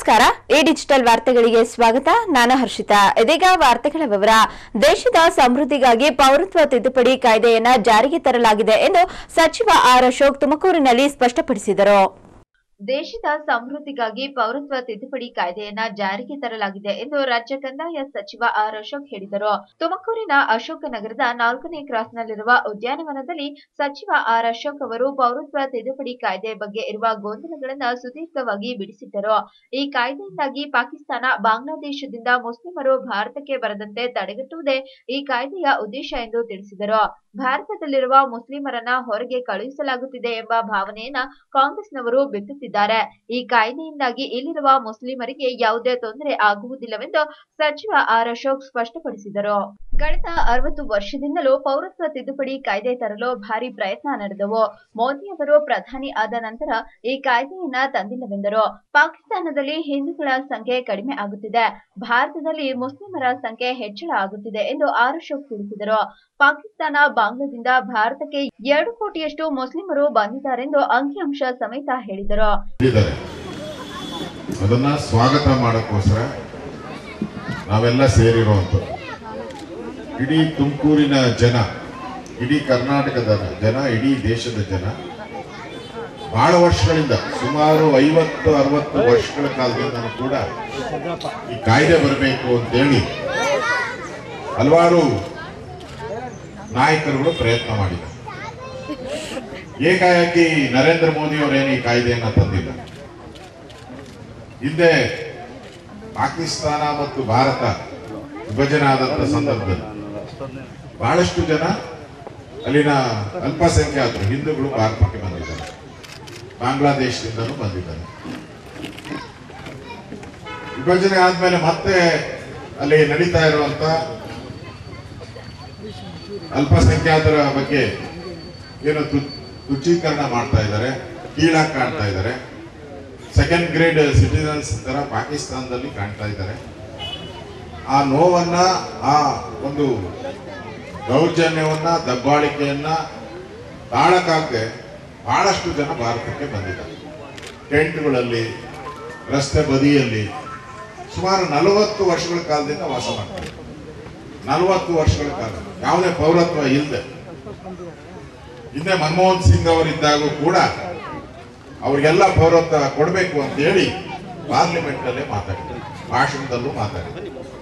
ನಮಸ್ಕಾರ ಈ ಡಿಜಿಟಲ್ ವಾರ್ತೆಗಳಿಗೆ ಸ್ವಾಗತ ನಾನು ಹರ್ಷಿತಾ ಇದೀಗ ವಾರ್ತೆಗಳ ವಿವರ ದೇಶದ ಸಮೃದ್ಧಿಗಾಗಿ ಪೌರತ್ವ ತಿದ್ದುಪಡಿ ಕಾಯ್ದೆಯನ್ನ ಜಾರಿಗೆ ತರಲಾಗಿದೆ ಎಂದು ಸಚಿವ ಆರ್ ಅಶೋಕ್ ತುಮಕೂರಿನಲ್ಲಿ ಸ್ಪಷ್ಟಪಡಿಸಿದರು ದೇಶದ ಸಮೃದ್ಧಿಗಾಗಿ ಪೌರತ್ವ ತಿದ್ದುಪಡಿ ಕಾಯ್ದೆಯನ್ನ ಜಾರಿಗೆ ತರಲಾಗಿದೆ ಎಂದು ರಾಜ್ಯ ಕಂದಾಯ ಸಚಿವ ಆರ್ ಅಶೋಕ್ ಹೇಳಿದರು ತುಮಕೂರಿನ ಅಶೋಕ ನಗರದ ನಾಲ್ಕನೇ ಕ್ರಾಸ್ನಲ್ಲಿರುವ ಉದ್ಯಾನವನದಲ್ಲಿ ಸಚಿವ ಆರ್ ಅಶೋಕ್ ಅವರು ಪೌರತ್ವ ತಿದ್ದುಪಡಿ ಕಾಯ್ದೆ ಬಗ್ಗೆ ಇರುವ ಗೊಂದಲಗಳನ್ನ ಸುದೀರ್ಘವಾಗಿ ಬಿಡಿಸಿದ್ದರು ಈ ಕಾಯ್ದೆಯಿಂದಾಗಿ ಪಾಕಿಸ್ತಾನ ಬಾಂಗ್ಲಾದೇಶದಿಂದ ಮುಸ್ಲಿಮರು ಭಾರತಕ್ಕೆ ಬರದಂತೆ ತಡೆಗಟ್ಟುವುದೇ ಈ ಕಾಯ್ದೆಯ ಉದ್ದೇಶ ಎಂದು ತಿಳಿಸಿದರು ಭಾರತದಲ್ಲಿರುವ ಮುಸ್ಲಿಮರನ್ನ ಹೊರಗೆ ಕಳುಹಿಸಲಾಗುತ್ತಿದೆ ಎಂಬ ಭಾವನೆಯನ್ನ ಕಾಂಗ್ರೆಸ್ನವರು ಬಿತ್ತುತ್ತಿದ್ದಾರೆ ಈ ಕಾಯ್ದೆಯಿಂದಾಗಿ ಇಲ್ಲಿರುವ ಮುಸ್ಲಿಮರಿಗೆ ಯಾವುದೇ ತೊಂದರೆ ಆಗುವುದಿಲ್ಲವೆಂದು ಸಚಿವ ಆರ್ ಅಶೋಕ್ ಸ್ಪಷ್ಟಪಡಿಸಿದರು ಕಳೆದ ಅರವತ್ತು ವರ್ಷದಿಂದಲೂ ಪೌರತ್ವ ತಿದ್ದುಪಡಿ ಕಾಯ್ದೆ ತರಲು ಭಾರಿ ಪ್ರಯತ್ನ ನಡೆದವು ಮೋದಿಯವರು ಪ್ರಧಾನಿ ಆದ ನಂತರ ಈ ಕಾಯ್ದೆಯನ್ನ ತಂದಿಲ್ಲವೆಂದರು ಪಾಕಿಸ್ತಾನದಲ್ಲಿ ಹಿಂದೂಗಳ ಸಂಖ್ಯೆ ಕಡಿಮೆ ಆಗುತ್ತಿದೆ ಭಾರತದಲ್ಲಿ ಮುಸ್ಲಿಮರ ಸಂಖ್ಯೆ ಹೆಚ್ಚಳ ಆಗುತ್ತಿದೆ ಎಂದು ಆರ್ ಅಶೋಕ್ ತಿಳಿಸಿದರು ಪಾಕಿಸ್ತಾನ ಬಾಂಗ್ಲಾದಿಂದ ಭಾರತಕ್ಕೆ ಎರಡು ಕೋಟಿಯಷ್ಟು ಮುಸ್ಲಿಮರು ಬಂದಿದ್ದಾರೆಂದು ಅಂಕಿಅಂಶ ಸಮೇತ ಹೇಳಿದರು ಇದ್ದಾರೆ ಅದನ್ನ ಸ್ವಾಗತ ಮಾಡಕ್ಕೋಸ್ಕರ ನಾವೆಲ್ಲ ಸೇರಿರುವಂಥದ್ದು ಇಡೀ ತುಮಕೂರಿನ ಜನ ಇಡೀ ಕರ್ನಾಟಕದ ಜನ ಇಡೀ ದೇಶದ ಜನ ಬಹಳ ವರ್ಷಗಳಿಂದ ಸುಮಾರು ಐವತ್ತು ಅರವತ್ತು ವರ್ಷಗಳ ಕಾಲದಿಂದನೂ ಕೂಡ ಈ ಕಾಯ್ದೆ ಬರಬೇಕು ಅಂತೇಳಿ ಹಲವಾರು ನಾಯಕರುಗಳು ಪ್ರಯತ್ನ ಮಾಡಿದ್ದಾರೆ ಏಕಾಏಕಿ ನರೇಂದ್ರ ಮೋದಿ ಅವರೇನು ಈ ಕಾಯ್ದೆಯನ್ನ ತಂದಿಲ್ಲ ಹಿಂದೆ ಪಾಕಿಸ್ತಾನ ಮತ್ತು ಭಾರತ ವಿಭಜನೆ ಆದಂತ ಸಂದರ್ಭದಲ್ಲಿ ಬಹಳಷ್ಟು ಜನ ಅಲ್ಲಿನ ಅಲ್ಪಸಂಖ್ಯಾತರು ಹಿಂದೂಗಳು ಭಾರತಕ್ಕೆ ಬಂದಿದ್ದಾರೆ ಬಾಂಗ್ಲಾದೇಶದಿಂದಲೂ ಬಂದಿದ್ದಾರೆ ವಿಭಜನೆ ಆದ್ಮೇಲೆ ಮತ್ತೆ ಅಲ್ಲಿ ನಡೀತಾ ಇರುವಂತ ಅಲ್ಪಸಂಖ್ಯಾತರ ಬಗ್ಗೆ ಏನು ತು- ತುಚ್ಛೀಕರಣ ಮಾಡ್ತಾ ಇದ್ದಾರೆ ಕೀಳಾಗಿ ಕಾಣ್ತಾ ಇದ್ದಾರೆ ಸೆಕೆಂಡ್ ಗ್ರೇಡ್ ಸಿಟಿಸನ್ಸ್ ತರ ಪಾಕಿಸ್ತಾನದಲ್ಲಿ ಕಾಣ್ತಾ ಇದ್ದಾರೆ ಆ ನೋವನ್ನ ಆ ಒಂದು ದೌರ್ಜನ್ಯವನ್ನ ದಬ್ಬಾಳಿಕೆಯನ್ನ ತಾಳಕ್ಕಾಗದೆ ಬಹಳಷ್ಟು ಜನ ಭಾರತಕ್ಕೆ ಬಂದಿದ್ದಾರೆ ಟೆಂಟ್ಗಳಲ್ಲಿ ರಸ್ತೆ ಬದಿಯಲ್ಲಿ ಸುಮಾರು ನಲವತ್ತು ವರ್ಷಗಳ ಕಾಲದಿಂದ ವಾಸ ಮಾಡ್ತಾರೆ ನಲವತ್ತು ವರ್ಷಗಳ ಕಾಲ ಯಾವುದೇ ಪೌರತ್ವ ಇಲ್ಲದೆ ಹಿಂದೆ ಮನಮೋಹನ್ ಸಿಂಗ್ ಅವರಿದ್ದಾಗೂ ಕೂಡ ಅವ್ರಿಗೆಲ್ಲ ಪೌರತ್ವ ಕೊಡಬೇಕು ಅಂತ ಹೇಳಿ ಪಾರ್ಲಿಮೆಂಟ್ ಅಲ್ಲೇ ಮಾತಾಡಿದ್ರು ಭಾಷಣದಲ್ಲೂ ಮಾತಾಡಿದ್ರು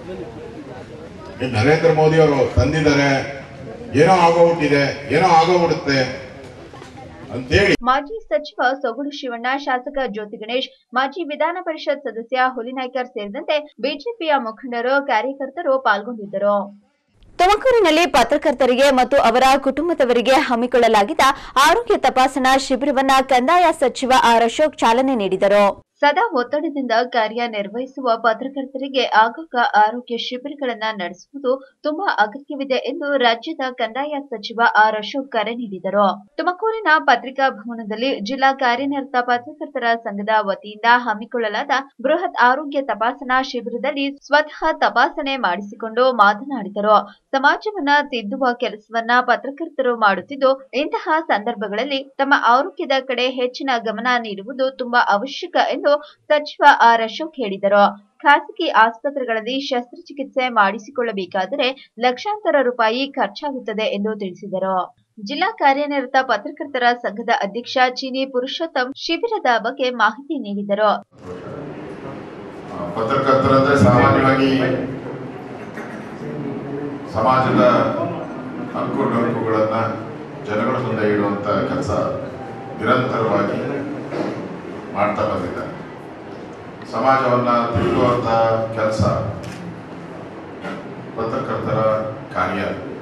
ಈ ನರೇಂದ್ರ ಮೋದಿ ಅವರು ತಂದಿದ್ದಾರೆ ಏನೋ ಆಗೋಗ್ಬಿಟ್ಟಿದೆ ಏನೋ ಆಗೋಗ್ಬಿಡುತ್ತೆ ಅಂತೇಳಿ ಮಾಜಿ ಸಚಿವ ಸೊಗಡು ಶಿವಣ್ಣ ಶಾಸಕ ಜ್ಯೋತಿ ಗಣೇಶ್ ಮಾಜಿ ವಿಧಾನ ಪರಿಷತ್ ಸದಸ್ಯ ಹುಲಿನಾಯ್ಕರ್ ಸೇರಿದಂತೆ ಬಿಜೆಪಿಯ ಮುಖಂಡರು ಕಾರ್ಯಕರ್ತರು ಪಾಲ್ಗೊಂಡಿದ್ದರು ತುಮಕೂರಿನಲ್ಲಿ ಪತ್ರಕರ್ತರಿಗೆ ಮತ್ತು ಅವರ ಕುಟುಂಬದವರಿಗೆ ಹಮ್ಮಿಕೊಳ್ಳಲಾಗಿದ್ದ ಆರೋಗ್ಯ ತಪಾಸಣಾ ಶಿಬಿರವನ್ನ ಕಂದಾಯ ಸಚಿವ ಆರ್ ಅಶೋಕ್ ಚಾಲನೆ ನೀಡಿದರು ಸದಾ ಒತ್ತಡದಿಂದ ಕಾರ್ಯನಿರ್ವಹಿಸುವ ಪತ್ರಕರ್ತರಿಗೆ ಆಗಾಗ ಆರೋಗ್ಯ ಶಿಬಿರಗಳನ್ನ ನಡೆಸುವುದು ತುಂಬಾ ಅಗತ್ಯವಿದೆ ಎಂದು ರಾಜ್ಯದ ಕಂದಾಯ ಸಚಿವ ಆರ್ ಅಶೋಕ್ ಕರೆ ನೀಡಿದರು ತುಮಕೂರಿನ ಪತ್ರಿಕಾ ಭವನದಲ್ಲಿ ಜಿಲ್ಲಾ ಕಾರ್ಯನಿರತ ಪತ್ರಕರ್ತರ ಸಂಘದ ವತಿಯಿಂದ ಹಮ್ಮಿಕೊಳ್ಳಲಾದ ಬೃಹತ್ ಆರೋಗ್ಯ ತಪಾಸಣಾ ಶಿಬಿರದಲ್ಲಿ ಸ್ವತಃ ತಪಾಸಣೆ ಮಾಡಿಸಿಕೊಂಡು ಮಾತನಾಡಿದರು ಸಮಾಜವನ್ನ ತಿದ್ದುವ ಕೆಲಸವನ್ನ ಪತ್ರಕರ್ತರು ಮಾಡುತ್ತಿದ್ದು ಇಂತಹ ಸಂದರ್ಭಗಳಲ್ಲಿ ತಮ್ಮ ಆರೋಗ್ಯದ ಕಡೆ ಹೆಚ್ಚಿನ ಗಮನ ನೀಡುವುದು ತುಂಬಾ ಅವಶ್ಯಕ ಎಂದು ಸಚಿವ ಆರ್ ಅಶೋಕ್ ಹೇಳಿದರು ಖಾಸಗಿ ಆಸ್ಪತ್ರೆಗಳಲ್ಲಿ ಶಸ್ತ್ರಚಿಕಿತ್ಸೆ ಮಾಡಿಸಿಕೊಳ್ಳಬೇಕಾದರೆ ಲಕ್ಷಾಂತರ ರೂಪಾಯಿ ಖರ್ಚಾಗುತ್ತದೆ ಎಂದು ತಿಳಿಸಿದರು ಜಿಲ್ಲಾ ಕಾರ್ಯನಿರತ ಪತ್ರಕರ್ತರ ಸಂಘದ ಅಧ್ಯಕ್ಷ ಚೀನಿ ಪುರುಷೋತ್ತಮ್ ಶಿಬಿರದ ಬಗ್ಗೆ ಮಾಹಿತಿ ನೀಡಿದರು ಪತ್ರಕರ್ತರಂದ್ರೆ ಸಾಮಾನ್ಯವಾಗಿ ಸಮಾಜದ ಅಂಕು ಡೊಂಕುಗಳನ್ನ ಜನಗಳ ಮುಂದೆ ಇಡುವಂತ ಕೆಲಸ ನಿರಂತರವಾಗಿ ಮಾಡ್ತಾ ಬಂದಿದ್ದಾರೆ ಸಮಾಜವನ್ನ ತಿರುಗುವಂತ ಕೆಲಸ ಪತ್ರಕರ್ತರ ಕಾರ್ಯ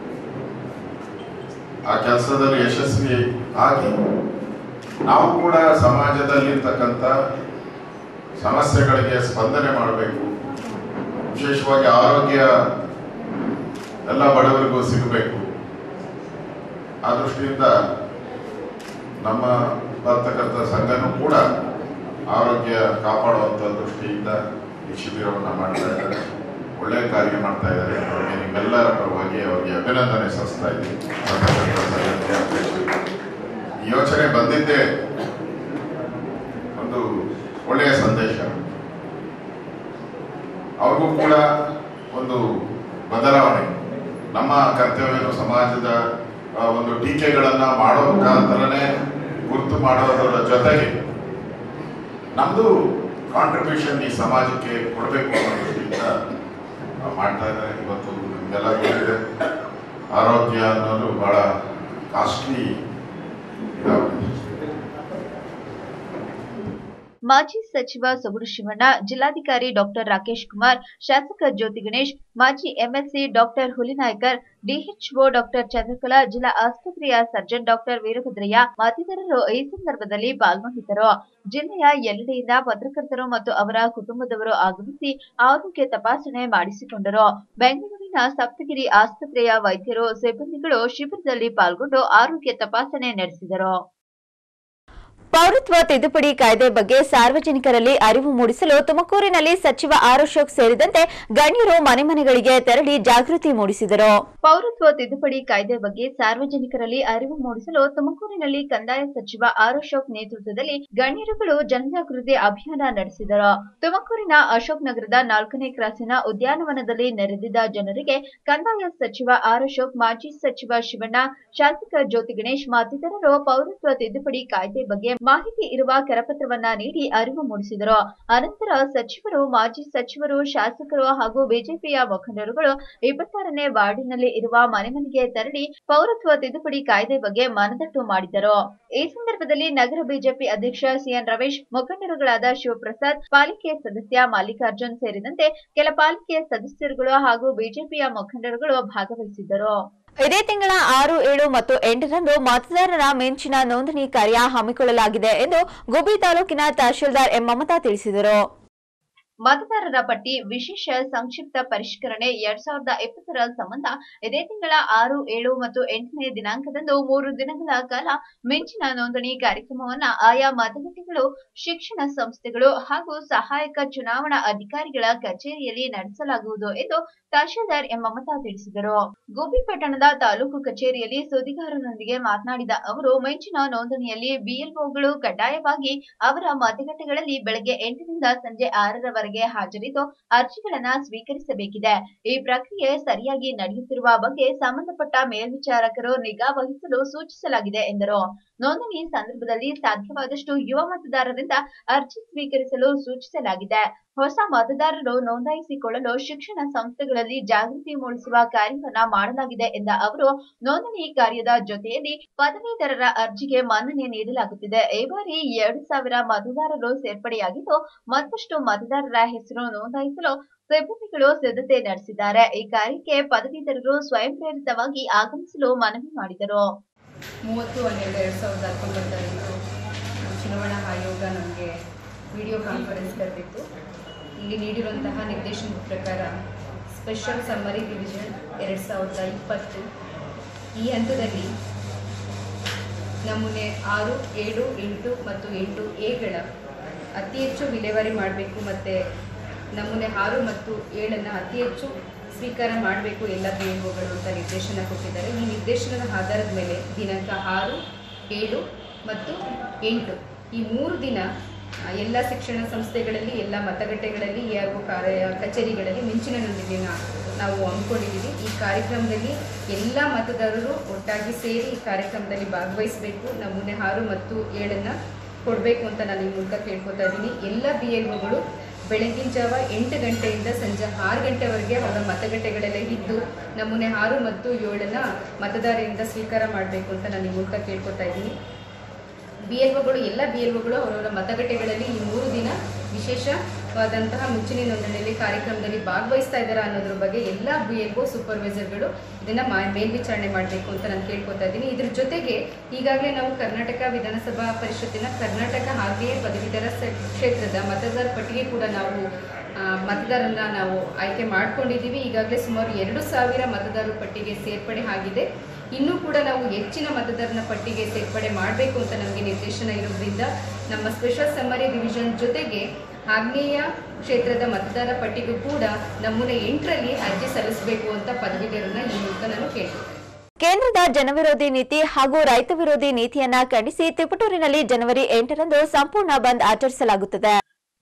ಆ ಕೆಲಸದಲ್ಲಿ ಯಶಸ್ವಿ ಆಗಿ ನಾವು ಕೂಡ ಸಮಾಜದಲ್ಲಿರ್ತಕ್ಕಂಥ ಸಮಸ್ಯೆಗಳಿಗೆ ಸ್ಪಂದನೆ ಮಾಡಬೇಕು ವಿಶೇಷವಾಗಿ ಆರೋಗ್ಯ ಎಲ್ಲ ಬಡವರಿಗೂ ಸಿಗಬೇಕು ಆ ದೃಷ್ಟಿಯಿಂದ ನಮ್ಮ ಪತ್ರಕರ್ತರ ಸಂಘನೂ ಕೂಡ ಆರೋಗ್ಯ ಕಾಪಾಡುವಂತ ದೃಷ್ಟಿಯಿಂದ ಈ ಶಿಬಿರವನ್ನು ಮಾಡ್ತಾ ಇದ್ದಾರೆ ಒಳ್ಳೆಯ ಕಾರ್ಯ ಮಾಡ್ತಾ ಇದ್ದಾರೆ ಅವರಿಗೆ ನಿಮ್ಮೆಲ್ಲರ ಪರವಾಗಿ ಅವರಿಗೆ ಅಭಿನಂದನೆ ಸಲ್ಲಿಸ್ತಾ ಇದ್ದೀನಿ ಪತ್ರಕರ್ತರ ಸಂಘಕ್ಕೆ ಅಧ್ಯಕ್ಷರಿಗೆ. ಈ ಯೋಚನೆ ಬಂದಿದ್ದೇ ಒಂದು ಒಳ್ಳೆಯ ಸಂದೇಶ ಅವ್ರಿಗೂ ಕೂಡ ಒಂದು ಬದಲಾವಣೆ ನಮ್ಮ ಕರ್ತವ್ಯವನ್ನು ಸಮಾಜದ ಆ, ಒಂದು ಟೀಕೆಗಳನ್ನ ಮಾಡೋ ಮುಖಾಂತರನೇ ಗುರುತು ಮಾಡೋದರ ಜೊತೆಗೆ ನಮ್ದು ಕಾಂಟ್ರಿಬ್ಯೂಷನ್ ಈ ಸಮಾಜಕ್ಕೆ ಕೊಡಬೇಕು ಅನ್ನೋ ದೃಷ್ಟಿಯಿಂದ ಆ, ಮಾಡ್ತಾ ಇದ್ದಾರೆ ಇವತ್ತು ನಿಮಗೆಲ್ಲ ಗೊತ್ತಿದೆ ಆರೋಗ್ಯ ಅನ್ನೋದು ಬಹಳ ಕಾಸ್ಟ್ಲಿ ಮಾಜಿ ಸಚಿವ ಸೊಗಡು ಶಿವಣ್ಣ ಜಿಲ್ಲಾಧಿಕಾರಿ ಡಾಕ್ಟರ್ ರಾಕೇಶ್ ಕುಮಾರ್ ಶಾಸಕ ಜ್ಯೋತಿ ಗಣೇಶ್ ಮಾಜಿ MLC doctor Hulinaykar DHO doctor Chandrakala ಜಿಲ್ಲಾ ಆಸ್ಪತ್ರೆಯ ಸರ್ಜನ್ ಡಾಕ್ಟರ್ ವೀರಭದ್ರಯ್ಯ ಮತ್ತಿತರರು ಈ ಸಂದರ್ಭದಲ್ಲಿ ಪಾಲ್ಗೊಂಡಿದ್ದರು ಜಿಲ್ಲೆಯ ಎಲ್ಲೆಡೆಯಿಂದ ಪತ್ರಕರ್ತರು ಮತ್ತು ಅವರ ಕುಟುಂಬದವರು ಆಗಮಿಸಿ ಆರೋಗ್ಯ ತಪಾಸಣೆ ಮಾಡಿಸಿಕೊಂಡರು ಬೆಂಗಳೂರಿನ ಸಪ್ತಗಿರಿ ಆಸ್ಪತ್ರೆಯ ವೈದ್ಯರು ಸಿಬ್ಬಂದಿಗಳು ಶಿಬಿರದಲ್ಲಿ ಪಾಲ್ಗೊಂಡು ಆರೋಗ್ಯ ತಪಾಸಣೆ ನಡೆಸಿದರು ಪೌರತ್ವ ತಿದ್ದುಪಡಿ ಕಾಯ್ದೆ ಬಗ್ಗೆ ಸಾರ್ವಜನಿಕರಲ್ಲಿ ಅರಿವು ಮೂಡಿಸಲು ತುಮಕೂರಿನಲ್ಲಿ ಸಚಿವ ಆರ್ ಅಶೋಕ್ ಸೇರಿದಂತೆ ಗಣ್ಯರು ಮನೆ ಮನೆಗಳಿಗೆ ತೆರಳಿ ಜಾಗೃತಿ ಮೂಡಿಸಿದರು ಪೌರತ್ವ ತಿದ್ದುಪಡಿ ಕಾಯ್ದೆ ಬಗ್ಗೆ ಸಾರ್ವಜನಿಕರಲ್ಲಿ ಅರಿವು ಮೂಡಿಸಲು ತುಮಕೂರಿನಲ್ಲಿ ಕಂದಾಯ ಸಚಿವ ಆರ್ ಅಶೋಕ್ ನೇತೃತ್ವದಲ್ಲಿ ಗಣ್ಯರುಗಳು ಜನಜಾಗೃತಿ ಅಭಿಯಾನ ನಡೆಸಿದರು ತುಮಕೂರಿನ ಅಶೋಕ್ ನಗರದ ನಾಲ್ಕನೇ ಕ್ರಾಸಿನ ಉದ್ಯಾನವನದಲ್ಲಿ ನೆರೆದಿದ್ದ ಜನರಿಗೆ ಕಂದಾಯ ಸಚಿವ ಆರ್ ಅಶೋಕ್ ಮಾಜಿ ಸಚಿವ ಶಿವಣ್ಣ ಶಾಸಕ ಜ್ಯೋತಿ ಗಣೇಶ್ ಮತ್ತಿತರರು ಪೌರತ್ವ ತಿದ್ದುಪಡಿ ಕಾಯ್ದೆ ಬಗ್ಗೆ ಮಾಹಿತಿ ಇರುವ ಕರಪತ್ರವನ್ನ ನೀಡಿ ಅರಿವು ಮೂಡಿಸಿದರು ಅನಂತರ ಸಚಿವರು ಮಾಜಿ ಸಚಿವರು ಶಾಸಕರು ಹಾಗೂ ಬಿಜೆಪಿಯ ಮುಖಂಡರುಗಳು ಇಪ್ಪತ್ತಾರನೇ ವಾರ್ಡಿನಲ್ಲಿ ಇರುವ ಮನೆ ಮನೆಗೆ ತೆರಳಿ ಪೌರತ್ವ ತಿದ್ದುಪಡಿ ಕಾಯ್ದೆ ಬಗ್ಗೆ ಮನದಟ್ಟು ಮಾಡಿದರು ಈ ಸಂದರ್ಭದಲ್ಲಿ ನಗರ ಬಿಜೆಪಿ ಅಧ್ಯಕ್ಷ ಸಿಎನ್ ರಮೇಶ್ ಮುಖಂಡರುಗಳಾದ ಶಿವಪ್ರಸಾದ್ ಪಾಲಿಕೆ ಸದಸ್ಯ ಮಲ್ಲಿಕಾರ್ಜುನ್ ಸೇರಿದಂತೆ ಕೆಲ ಪಾಲಿಕೆ ಸದಸ್ಯರುಗಳು ಹಾಗೂ ಬಿಜೆಪಿಯ ಮುಖಂಡರುಗಳು ಭಾಗವಹಿಸಿದ್ದರು ಇದೇ ತಿಂಗಳ ಆರು ಏಳು ಮತ್ತು ಎಂಟರಂದು ಮತದಾರರ ಮಿಂಚಿನ ನೋಂದಣಿ ಕಾರ್ಯ ಹಮ್ಮಿಕೊಳ್ಳಲಾಗಿದೆ ಎಂದು ಗುಬ್ಬಿ ತಾಲೂಕಿನ ತಹಶೀಲ್ದಾರ್ ಎಂ ಮಮತಾ ತಿಳಿಸಿದರು ಮತದಾರರ ಪಟ್ಟಿ ವಿಶೇಷ ಸಂಕ್ಷಿಪ್ತ ಪರಿಷ್ಕರಣೆ ಎರಡ್ ಸಾವಿರದ ಇಪ್ಪತ್ತರ ಸಂಬಂಧ ಇದೇ ತಿಂಗಳ ಆರು ಏಳು ಮತ್ತು ಎಂಟನೇ ದಿನಾಂಕದಂದು ಮೂರು ದಿನಗಳ ಕಾಲ ಮಿಂಚಿನ ನೋಂದಣಿ ಕಾರ್ಯಕ್ರಮವನ್ನ ಆಯಾ ಮತಗಟ್ಟೆಗಳು ಶಿಕ್ಷಣ ಸಂಸ್ಥೆಗಳು ಹಾಗೂ ಸಹಾಯಕ ಚುನಾವಣಾ ಅಧಿಕಾರಿಗಳ ಕಚೇರಿಯಲ್ಲಿ ನಡೆಸಲಾಗುವುದು ಎಂದು ತಹಶೀಲ್ದಾರ್ ಎಂ ಮಮತಾ ತಿಳಿಸಿದರು ಗುಬ್ಬಿ ಪಟ್ಟಣದ ತಾಲೂಕು ಕಚೇರಿಯಲ್ಲಿ ಸುದ್ದಿಗಾರರೊಂದಿಗೆ ಮಾತನಾಡಿದ ಅವರು ಮಿಂಚಿನ ನೋಂದಣಿಯಲ್ಲಿ ಬಿಎಲ್ಒಗಳು ಕಡ್ಡಾಯವಾಗಿ ಅವರ ಮತಗಟ್ಟೆಗಳಲ್ಲಿ ಬೆಳಗ್ಗೆ ಎಂಟರಿಂದ ಸಂಜೆ ಆರರವರೆಗೆ ಹಾಜರಿದ್ದು ಅರ್ಜಿಗಳನ್ನ ಸ್ವೀಕರಿಸಬೇಕಿದೆ ಈ ಪ್ರಕ್ರಿಯೆ ಸರಿಯಾಗಿ ನಡೆಯುತ್ತಿರುವ ಬಗ್ಗೆ ಸಂಬಂಧಪಟ್ಟ ಮೇಲ್ವಿಚಾರಕರು ನಿಗಾ ವಹಿಸಲು ಸೂಚಿಸಲಾಗಿದೆ ಎಂದರು ನೋಂದಣಿ ಸಂದರ್ಭದಲ್ಲಿ ಸಾಧ್ಯವಾದಷ್ಟು ಯುವ ಮತದಾರರಿಂದ ಅರ್ಜಿ ಸ್ವೀಕರಿಸಲು ಸೂಚಿಸಲಾಗಿದೆ ಹೊಸ ಮತದಾರರು ನೋಂದಾಯಿಸಿಕೊಳ್ಳಲು ಶಿಕ್ಷಣ ಸಂಸ್ಥೆಗಳಲ್ಲಿ ಜಾಗೃತಿ ಮೂಡಿಸುವ ಕಾರ್ಯವನ್ನ ಮಾಡಲಾಗಿದೆ ಎಂದ ಅವರು ನೋಂದಣಿ ಕಾರ್ಯದ ಜೊತೆಯಲ್ಲಿ ಪದವೀಧರರ ಅರ್ಜಿಗೆ ಮನ್ನಣೆ ನೀಡಲಾಗುತ್ತಿದೆ ಈ ಬಾರಿ ಎರಡು ಸಾವಿರ ಮತದಾರರು ಸೇರ್ಪಡೆಯಾಗಿದ್ದು ಮತ್ತಷ್ಟು ಮತದಾರರ ಹೆಸರು ನೋಂದಾಯಿಸಲು ಸಿಬ್ಬಂದಿಗಳು ಸಿದ್ಧತೆ ನಡೆಸಿದ್ದಾರೆ ಈ ಕಾರ್ಯಕ್ಕೆ ಪದವೀಧರರು ಸ್ವಯಂ ಪ್ರೇರಿತವಾಗಿ ಆಗಮಿಸಲು ಮನವಿ ಮಾಡಿದರು ಮೂವತ್ತು ಹನ್ನೆರಡು ಎರಡು ಸಾವಿರದ ಹತ್ತೊಂಬತ್ತರಂದು ಚುನಾವಣಾ ಆಯೋಗ ನಮಗೆ ವಿಡಿಯೋ ಕಾನ್ಫರೆನ್ಸ್ ಕರೆದಿತ್ತು ಇಲ್ಲಿ ನೀಡಿರುವಂತಹ ನಿರ್ದೇಶನದ ಪ್ರಕಾರ ಸ್ಪೆಷಲ್ ಸಮ್ಮರಿ ಡಿವಿಷನ್ ಎರಡು ಸಾವಿರದ ಇಪ್ಪತ್ತು ಈ ಹಂತದಲ್ಲಿ ನಮೂನೆ ಆರು ಏಳು ಎಂಟು ಮತ್ತು ಎಂಟು ಎಗಳ ಅತಿ ಹೆಚ್ಚು ವಿಲೇವಾರಿ ಮಾಡಬೇಕು ಮತ್ತು ನಮೂನೆ ಆರು ಮತ್ತು ಏಳನ್ನು ಅತಿ ಹೆಚ್ಚು ಸ್ವೀಕಾರ ಮಾಡಬೇಕು ಎಲ್ಲ ಬಿ ಅಂತ ನಿರ್ದೇಶನ ಕೊಟ್ಟಿದ್ದಾರೆ ಈ ನಿರ್ದೇಶನದ ಆಧಾರದ ಮೇಲೆ ದಿನಾಂಕ ಆರು ಏಳು ಮತ್ತು ಎಂಟು ಈ ಮೂರು ದಿನ ಆ, ಎಲ್ಲ ಶಿಕ್ಷಣ ಸಂಸ್ಥೆಗಳಲ್ಲಿ ಎಲ್ಲ ಮತಗಟ್ಟೆಗಳಲ್ಲಿ ಹಾಗೂ ಕಾರ್ಯ ಕಚೇರಿಗಳಲ್ಲಿ ಮಿಂಚಿನ ನೊಂದಿಗೆನ ನಾವು ಹಮ್ಮಿಕೊಂಡಿದ್ದೀವಿ ಈ ಕಾರ್ಯಕ್ರಮದಲ್ಲಿ ಎಲ್ಲ ಮತದಾರರು ಒಟ್ಟಾಗಿ ಸೇರಿ ಈ ಕಾರ್ಯಕ್ರಮದಲ್ಲಿ ಭಾಗವಹಿಸಬೇಕು ನಮೂನೆ ಆರು ಮತ್ತು ಏಳನ್ನು ಕೊಡಬೇಕು ಅಂತ ನಾನು ಈ ಮೂಲಕ ಕೇಳ್ಕೊತಾ ಇದ್ದೀನಿ ಎಲ್ಲ ಬಿ ಎಲ್ ಒಗಳು ಬೆಳಗಿನ ಜಾವ ಎಂಟು ಗಂಟೆಯಿಂದ ಸಂಜೆ ಆರು ಗಂಟೆವರೆಗೆ ಅವರ ಮತಗಟ್ಟೆಗಳಲ್ಲೇ ಇದ್ದು ನಮೂನೆ ಆರು ಮತ್ತು ಏಳನ್ನು ಮತದಾರರಿಂದ ಸ್ವೀಕಾರ ಮಾಡಬೇಕು ಅಂತ ನಾನು ಈ ಮೂಲಕ ಕೇಳ್ಕೊತಾ ಇದ್ದೀನಿ ಬಿ ಎಲ್ ಒಗಳು ಎಲ್ಲ ಬಿ ಎಲ್ ಒಗಳು ಅವರವರ ಮತಗಟ್ಟೆಗಳಲ್ಲಿ ಈ ಮೂರು ದಿನ ವಿಶೇಷವಾದಂತಹ ಮುಂಚಿನ ನೋಂದಣಿಯಲ್ಲಿ ಕಾರ್ಯಕ್ರಮದಲ್ಲಿ ಭಾಗವಹಿಸ್ತಾ ಇದ್ದಾರಾ ಅನ್ನೋದ್ರ ಬಗ್ಗೆ ಎಲ್ಲ ಬಿ ಎಲ್ ಒ ಸೂಪರ್ವೈಸರ್ಗಳು ಇದನ್ನು ಮಾ ಮೇಲ್ವಿಚಾರಣೆ ಮಾಡಬೇಕು ಅಂತ ನಾನು ಕೇಳ್ಕೊತಾ ಇದ್ದೀನಿ ಇದ್ರ ಜೊತೆಗೆ ಈಗಾಗಲೇ ನಾವು ಕರ್ನಾಟಕ ವಿಧಾನಸಭಾ ಪರಿಷತ್ತಿನ ಕರ್ನಾಟಕ ಹಾಗೆಯೇ ಪದವೀಧರ ಸ- ಕ್ಷೇತ್ರದ ಮತದಾರ ಪಟ್ಟಿಗೆ ಕೂಡ ನಾವು ಆ, ಮತದಾರರನ್ನ ನಾವು ಆಯ್ಕೆ ಮಾಡ್ಕೊಂಡಿದ್ದೀವಿ ಈಗಾಗಲೇ ಸುಮಾರು ಎರಡು ಸಾವಿರ ಮತದಾರರ ಪಟ್ಟಿಗೆ ಸೇರ್ಪಡೆ ಆಗಿದೆ ಇನ್ನೂ ಕೂಡ ನಾವು ಹೆಚ್ಚಿನ ಮತದಾರನ ಪಟ್ಟಿಗೆ ಸೇರ್ಪಡೆ ಮಾಡಬೇಕು ಅಂತ ನಮಗೆ ನಿರ್ದೇಶನ ಇರೋದ್ರಿಂದ ನಮ್ಮ ಸ್ಪೆಷಲ್ ಸಮ್ಮರಿ ಡಿವಿಷನ್ ಜೊತೆಗೆ ಆಗ್ನೇಯ ಕ್ಷೇತ್ರದ ಮತದಾರ ಪಟ್ಟಿಗೂ ಕೂಡ ನಮೂನೆ ಎಂಟರಲ್ಲಿ ಅರ್ಜಿ ಸಲ್ಲಿಸಬೇಕು ಅಂತ ಪದವೀಧರನ್ನ ಈ ಮೂಲಕ ನಾನು ಕೇಳ್ತೀನಿ ಕೇಂದ್ರದ ಜನವಿರೋಧಿ ನೀತಿ ಹಾಗೂ ರೈತ ವಿರೋಧಿ ನೀತಿಯನ್ನ ಖಂಡಿಸಿ ತಿಪಟೂರಿನಲ್ಲಿ ಜನವರಿ ಎಂಟರಂದು ಸಂಪೂರ್ಣ ಬಂದ್ ಆಚರಿಸಲಾಗುತ್ತದೆ